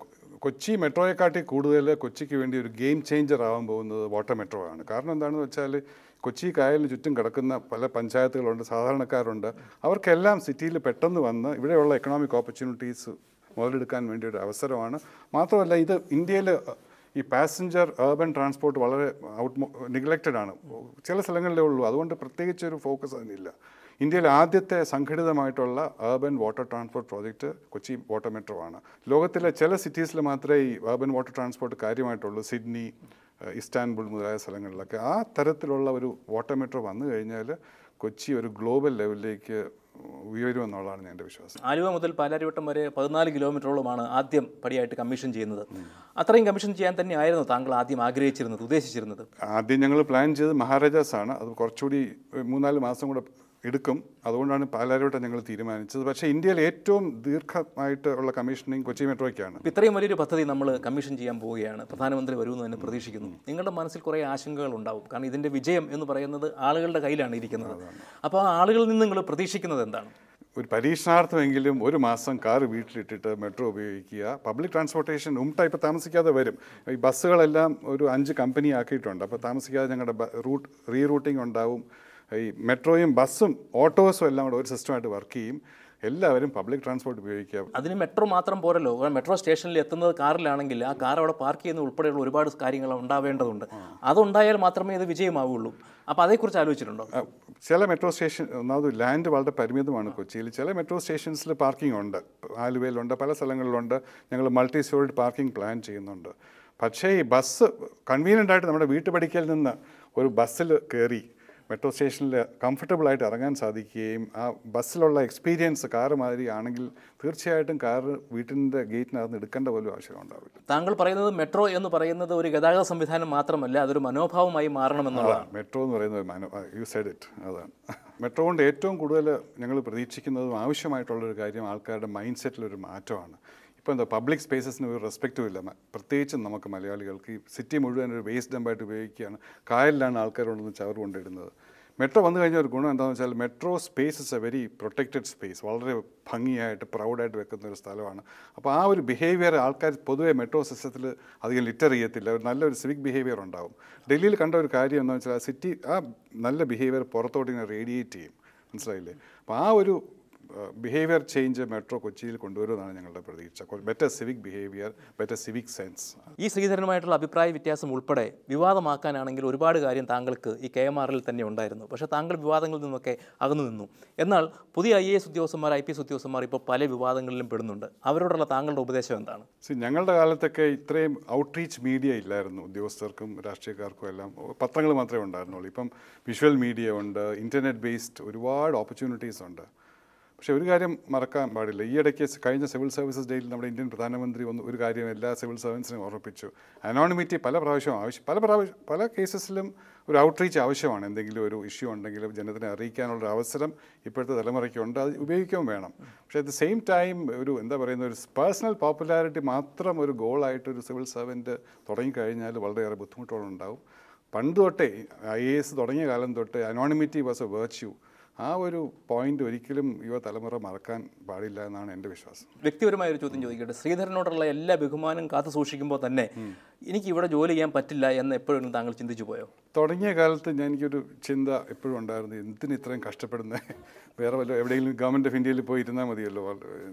[SPEAKER 2] കൊച്ചി മെട്രോയെക്കാട്ടി കൂടുതൽ കൊച്ചിക്ക് വേണ്ടി ഒരു ഗെയിം ചേഞ്ചർ ആവാൻ പോകുന്നത് വാട്ടർ മെട്രോ ആണ് കാരണം എന്താണെന്ന് വെച്ചാൽ കൊച്ചി കായലിന് ചുറ്റും കിടക്കുന്ന പല പഞ്ചായത്തുകളുണ്ട് സാധാരണക്കാരുണ്ട് അവർക്കെല്ലാം സിറ്റിയിൽ പെട്ടെന്ന് വന്ന് ഇവിടെയുള്ള എക്കണോമിക് ഓപ്പർച്യൂണിറ്റീസ് മുതലെടുക്കാൻ വേണ്ടി ഒരു അവസരമാണ് മാത്രമല്ല ഇത് ഇന്ത്യയിൽ ഈ പാസഞ്ചർ ഏർബൻ ട്രാൻസ്പോർട്ട് വളരെ ഔട്ട് നിഗ്ലക്റ്റഡ് ആണ് ചില സ്ഥലങ്ങളിലേ ഉള്ളൂ അതുകൊണ്ട് പ്രത്യേകിച്ച് ഒരു ഫോക്കസ് അതിനില്ല ഇന്ത്യയിലെ ആദ്യത്തെ സംഘടിതമായിട്ടുള്ള urban water transport project Kochi water metro ആണ് ലോകത്തിലെ ചില സിറ്റീസിൽ മാത്രമേ ഈ ഏർബൻ വാട്ടർ ട്രാൻസ്പോർട്ട് കാര്യമായിട്ടുള്ളൂ സിഡ്നി ഏഹ് ഇസ്താൻബുൾ മുതലായ സ്ഥലങ്ങളിലൊക്കെ ആ തരത്തിലുള്ള ഒരു വാട്ടർ മെട്രോ വന്നു കഴിഞ്ഞാൽ കൊച്ചി ഒരു ഗ്ലോബൽ ലെവലിലേക്ക് ഉയരുമെന്നുള്ളതാണ് എൻ്റെ വിശ്വാസം
[SPEAKER 1] ആലുവ മുതൽ പാലാരിവട്ടം വരെ പതിനാല് കിലോമീറ്ററോളമാണ് ആദ്യം പടിയായിട്ട് കമ്മീഷൻ ചെയ്യുന്നത് അത്രയും കമ്മീഷൻ ചെയ്യാൻ തന്നെയായിരുന്നു താങ്കൾ ആദ്യം ആഗ്രഹിച്ചിരുന്നത് ഉദ്ദേശിച്ചിരുന്നത്
[SPEAKER 2] ആദ്യം ഞങ്ങൾ പ്ലാൻ ചെയ്ത് മഹാരാജാസ് ആണ് അത് കുറച്ചുകൂടി ഒരു മൂന്നാല് മാസം കൂടെ എടുക്കും അതുകൊണ്ടാണ് പാലാരിവട്ടം ഞങ്ങൾ തീരുമാനിച്ചത് പക്ഷേ ഇന്ത്യയിൽ ഏറ്റവും ദീർഘമായിട്ട് ഉള്ള കമ്മീഷനിങ് കൊച്ചി മെട്രോയ്ക്കാണ്
[SPEAKER 1] അപ്പോൾ ഇത്രയും വലിയൊരു പദ്ധതി നമ്മൾ കമ്മീഷൻ ചെയ്യാൻ പോവുകയാണ് പ്രധാനമന്ത്രി വരുമെന്ന് തന്നെ പ്രതീക്ഷിക്കുന്നു നിങ്ങളുടെ മനസ്സിൽ കുറേ ആശങ്കകൾ ഉണ്ടാവും കാരണം ഇതിൻ്റെ വിജയം എന്ന് പറയുന്നത് ആളുകളുടെ കയ്യിലാണ് ഇരിക്കുന്നത് അപ്പോൾ ആ ആളുകളിൽ നിന്ന് നിങ്ങൾ പ്രതീക്ഷിക്കുന്നത് എന്താണ്
[SPEAKER 2] ഒരു പരീക്ഷണാർത്ഥമെങ്കിലും ഒരു മാസം കാർ വീട്ടിലിട്ടിട്ട് മെട്രോ ഉപയോഗിക്കുക പബ്ലിക് ട്രാൻസ്പോർട്ടേഷൻ ഉംട്ട ഇപ്പോൾ താമസിക്കാതെ വരും ഈ ബസ്സുകളെല്ലാം ഒരു അഞ്ച് കമ്പനി ആക്കിയിട്ടുണ്ട് അപ്പോൾ താമസിക്കാതെ ഞങ്ങളുടെ റൂട്ട് റീറൂട്ടിംഗ് ഉണ്ടാവും ഈ മെട്രോയും ബസ്സും ഓട്ടോസും എല്ലാം കൂടെ ഒരു സിസ്റ്റമായിട്ട് വർക്ക് ചെയ്യും എല്ലാവരും പബ്ലിക് ട്രാൻസ്പോർട്ട് ഉപയോഗിക്കുക
[SPEAKER 1] അതിന് മെട്രോ മാത്രം പോരല്ലോ കാരണം മെട്രോ സ്റ്റേഷനിൽ എത്തുന്നത് കാറിലാണെങ്കിൽ ആ കാർ അവിടെ പാർക്ക് ചെയ്യുന്ന ഉൾപ്പെടെയുള്ള ഒരുപാട് കാര്യങ്ങൾ ഉണ്ടാവേണ്ടതുണ്ട് അതുണ്ടായാൽ മാത്രമേ ഇത് വിജയമാവുള്ളൂ അപ്പോൾ അതേക്കുറിച്ച് ആലോചിച്ചിട്ടുണ്ടോ
[SPEAKER 2] ആ, ചില മെട്രോ സ്റ്റേഷൻ ഒന്നാമത് ലാൻഡ് വളരെ പരിമിതമാണ് കൊച്ചിയിൽ ചില മെട്രോ സ്റ്റേഷൻസിൽ പാർക്കിംഗ് ഉണ്ട് ആലുവയിലുണ്ട് പല സ്ഥലങ്ങളിലുണ്ട് ഞങ്ങൾ മൾട്ടി സ്റ്റോറിഡ് പാർക്കിംഗ് പ്ലാൻ ചെയ്യുന്നുണ്ട് പക്ഷേ ഈ ബസ് കൺവീനിയൻ്റ് ആയിട്ട് നമ്മുടെ വീട്ടുപടിക്കൽ നിന്ന് ഒരു ബസ്സിൽ കയറി മെട്രോ സ്റ്റേഷനിൽ കംഫർട്ടബിൾ ആയിട്ട് ഇറങ്ങാൻ സാധിക്കുകയും ആ ബസ്സിലുള്ള എക്സ്പീരിയൻസ് കാറ് മാതിരി ആണെങ്കിൽ തീർച്ചയായിട്ടും കാറ് വീട്ടിൻ്റെ ഗേറ്റിനകത്ത് എടുക്കേണ്ട പോലും ആവശ്യം ഉണ്ടാവില്ല
[SPEAKER 1] താങ്കൾ പറയുന്നത് മെട്രോ എന്ന് പറയുന്നത് ഒരു ഗതാഗത സംവിധാനം മാത്രമല്ല അതൊരു മനോഭാവമായി മാറണമെന്നുള്ളതാണ്
[SPEAKER 2] മെട്രോ എന്ന് പറയുന്നത് മനോ യു സെഡ് ഇറ്റ് അതാണ് മെട്രോ കൊണ്ട് ഏറ്റവും കൂടുതൽ ഞങ്ങൾ പ്രതീക്ഷിക്കുന്നതും ആവശ്യമായിട്ടുള്ളൊരു കാര്യം ആൾക്കാരുടെ മൈൻഡ് സെറ്റിലൊരു മാറ്റമാണ് ഇപ്പോൾ എന്താ പബ്ലിക് സ്പേസസിന് ഒരു റെസ്പെക്റ്റും ഇല്ല മ- പ്രത്യേകിച്ചും നമുക്ക് മലയാളികൾക്ക് ഈ സിറ്റി മുഴുവൻ ഒരു വേസ്റ്റ് ഡമ്പായിട്ട് ഉപയോഗിക്കുകയാണ് കായലിലാണ് ആൾക്കാർ കൊണ്ടുവന്ന് ചവർ കൊണ്ടിടുന്നത് മെട്രോ വന്നു കഴിഞ്ഞാൽ ഒരു ഗുണം എന്താണെന്ന് വെച്ചാൽ metro space is a very protected space വളരെ ഭംഗിയായിട്ട് പ്രൗഡായിട്ട് വെക്കുന്ന ഒരു സ്ഥലമാണ് അപ്പോൾ ആ ഒരു ബിഹേവിയർ ആൾക്കാർ പൊതുവെ മെട്രോ സിസ്റ്റത്തിൽ അധികം ലിറ്റർ ചെയ്യത്തില്ല ഒരു നല്ലൊരു സിവിക് ബിഹേവിയർ ഉണ്ടാവും ഡൽഹിയിൽ കണ്ട ഒരു കാര്യം എന്താണെന്ന് വെച്ചാൽ ആ സിറ്റി ആ നല്ല ബിഹേവിയർ പുറത്തോട്ട് ഇങ്ങനെ റേഡിയേറ്റ് ചെയ്യും മനസ്സിലായില്ലേ അപ്പോൾ ആ ഒരു ബിഹേവിയർ ചേഞ്ച് മെട്രോ കൊച്ചിയിൽ കൊണ്ടുവരുമെന്നാണ് ഞങ്ങളുടെ പ്രതീക്ഷ better civic behaviour better civic sense
[SPEAKER 1] ഈ ശ്രീധരനുമായിട്ടുള്ള അഭിപ്രായ വ്യത്യാസം ഉൾപ്പെടെ വിവാദമാക്കാനാണെങ്കിൽ ഒരുപാട് കാര്യം താങ്കൾക്ക് ഈ കെ എം ആറിൽ തന്നെ ഉണ്ടായിരുന്നു പക്ഷേ താങ്കൾ വിവാദങ്ങളിൽ നിന്നൊക്കെ അകന്നു നിന്നു എന്നാൽ പുതിയ ഐ എ എസ് ഉദ്യോഗസ്ഥന്മാർ ഐ പി എസ് ഉദ്യോഗസ്ഥന്മാർ ഇപ്പോൾ പല വിവാദങ്ങളിലും പെടുന്നുണ്ട് അവരോടുള്ള താങ്കളുടെ ഉപദേശം എന്താണ്
[SPEAKER 2] സി ഞങ്ങളുടെ കാലത്തൊക്കെ ഇത്രയും ഔട്ട്റീച്ച് മീഡിയ ഇല്ലായിരുന്നു ഉദ്യോഗസ്ഥർക്കും രാഷ്ട്രീയക്കാർക്കും എല്ലാം പത്രങ്ങൾ മാത്രമേ ഉണ്ടായിരുന്നുള്ളൂ ഇപ്പം വിഷ്വൽ മീഡിയ ഉണ്ട് ഇൻ്റർനെറ്റ് ബേസ്ഡ് ഒരുപാട് ഓപ്പർച്യൂണിറ്റീസ് ഉണ്ട് പക്ഷേ ഒരു കാര്യം മറക്കാൻ പാടില്ല ഈ ഇടയ്ക്ക് കഴിഞ്ഞ സിവിൽ സർവീസസ് ഡേയിൽ നമ്മുടെ ഇന്ത്യൻ പ്രധാനമന്ത്രി ഒന്ന് ഒരു കാര്യം എല്ലാ സിവിൽ സർവൻസിനും ഓർമ്മിപ്പിച്ചു അനോണിമിറ്റി പല പ്രാവശ്യവും ആവശ്യം പല പ്രാവശ്യം പല കേസസിലും ഒരു ഔട്ട്റീച്ച് ആവശ്യമാണ് എന്തെങ്കിലും ഒരു ഇഷ്യൂ ഉണ്ടെങ്കിൽ ജനത്തിനെ അറിയിക്കാനുള്ള ഒരു അവസരം ഇപ്പോഴത്തെ തലമുറയ്ക്കുണ്ട് അത് ഉപയോഗിക്കുകയും വേണം പക്ഷേ അറ്റ് ദ സെയിം ടൈം ഒരു എന്താ പറയുന്ന ഒരു പേഴ്സണൽ പോപ്പുലാരിറ്റി മാത്രം ഒരു ഗോളായിട്ട് ഒരു സിവിൽ സർവൻറ്റ് തുടങ്ങിക്കഴിഞ്ഞാൽ വളരെയേറെ ബുദ്ധിമുട്ടുകളുണ്ടാവും പണ്ട് തൊട്ടേ ഐ എ എസ് തുടങ്ങിയ കാലം തൊട്ട് അനോണിമിറ്റി വാസ് എ വേർച്യൂ ആ ഒരു പോയിന്റ് ഒരിക്കലും യുവ തലമുറ മറക്കാൻ പാടില്ല എന്നാണ് എൻ്റെ വിശ്വാസം
[SPEAKER 1] വ്യക്തിപരമായ ഒരു ചോദ്യം ചോദിക്കട്ടെ ശ്രീധരനോടുള്ള എല്ലാ ബഹുമാനം കാത്തു സൂക്ഷിക്കുമ്പോൾ തന്നെ എനിക്ക് ഇവിടെ ജോലി ചെയ്യാൻ പറ്റില്ല എന്ന് എപ്പോഴും താങ്കൾ ചിന്തിച്ചു പോയോ
[SPEAKER 2] തുടങ്ങിയ കാലത്ത് ഞാൻ എനിക്കൊരു ചിന്ത എപ്പോഴും ഉണ്ടായിരുന്നു എന്തിന് ഇത്രയും കഷ്ടപ്പെടുന്നത് വേറെ വല്ല എവിടെയെങ്കിലും ഗവൺമെൻറ് ഓഫ് ഇന്ത്യയിൽ പോയി ഇരുന്നാൽ മതിയല്ലോ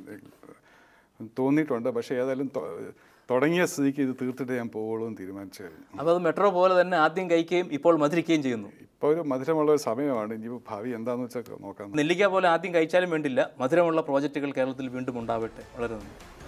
[SPEAKER 2] തോന്നിയിട്ടുണ്ട് പക്ഷേ ഏതായാലും തൊ- തുടങ്ങിയ സ്ഥിതിക്ക് ഇത് തീർത്തിട്ട് ഞാൻ പോവുള്ളൂ എന്ന് തീരുമാനിച്ചു കഴിഞ്ഞു
[SPEAKER 1] അപ്പോൾ അത് മെട്രോ പോലെ തന്നെ ആദ്യം കഴിക്കുകയും ഇപ്പോൾ മധുരിക്കുകയും ചെയ്യുന്നു
[SPEAKER 2] ഇപ്പോൾ ഒരു മധുരമുള്ള ഒരു സമയമാണ് ഇനിയിപ്പോൾ ഭാവി എന്താണെന്ന് വെച്ചാൽ നോക്കാം
[SPEAKER 1] നെല്ലിക്ക പോലെ ആദ്യം കഴിച്ചാലും വേണ്ടില്ല മധുരമുള്ള പ്രോജക്റ്റുകൾ കേരളത്തിൽ വീണ്ടും ഉണ്ടാവട്ടെ വളരെ നന്ദി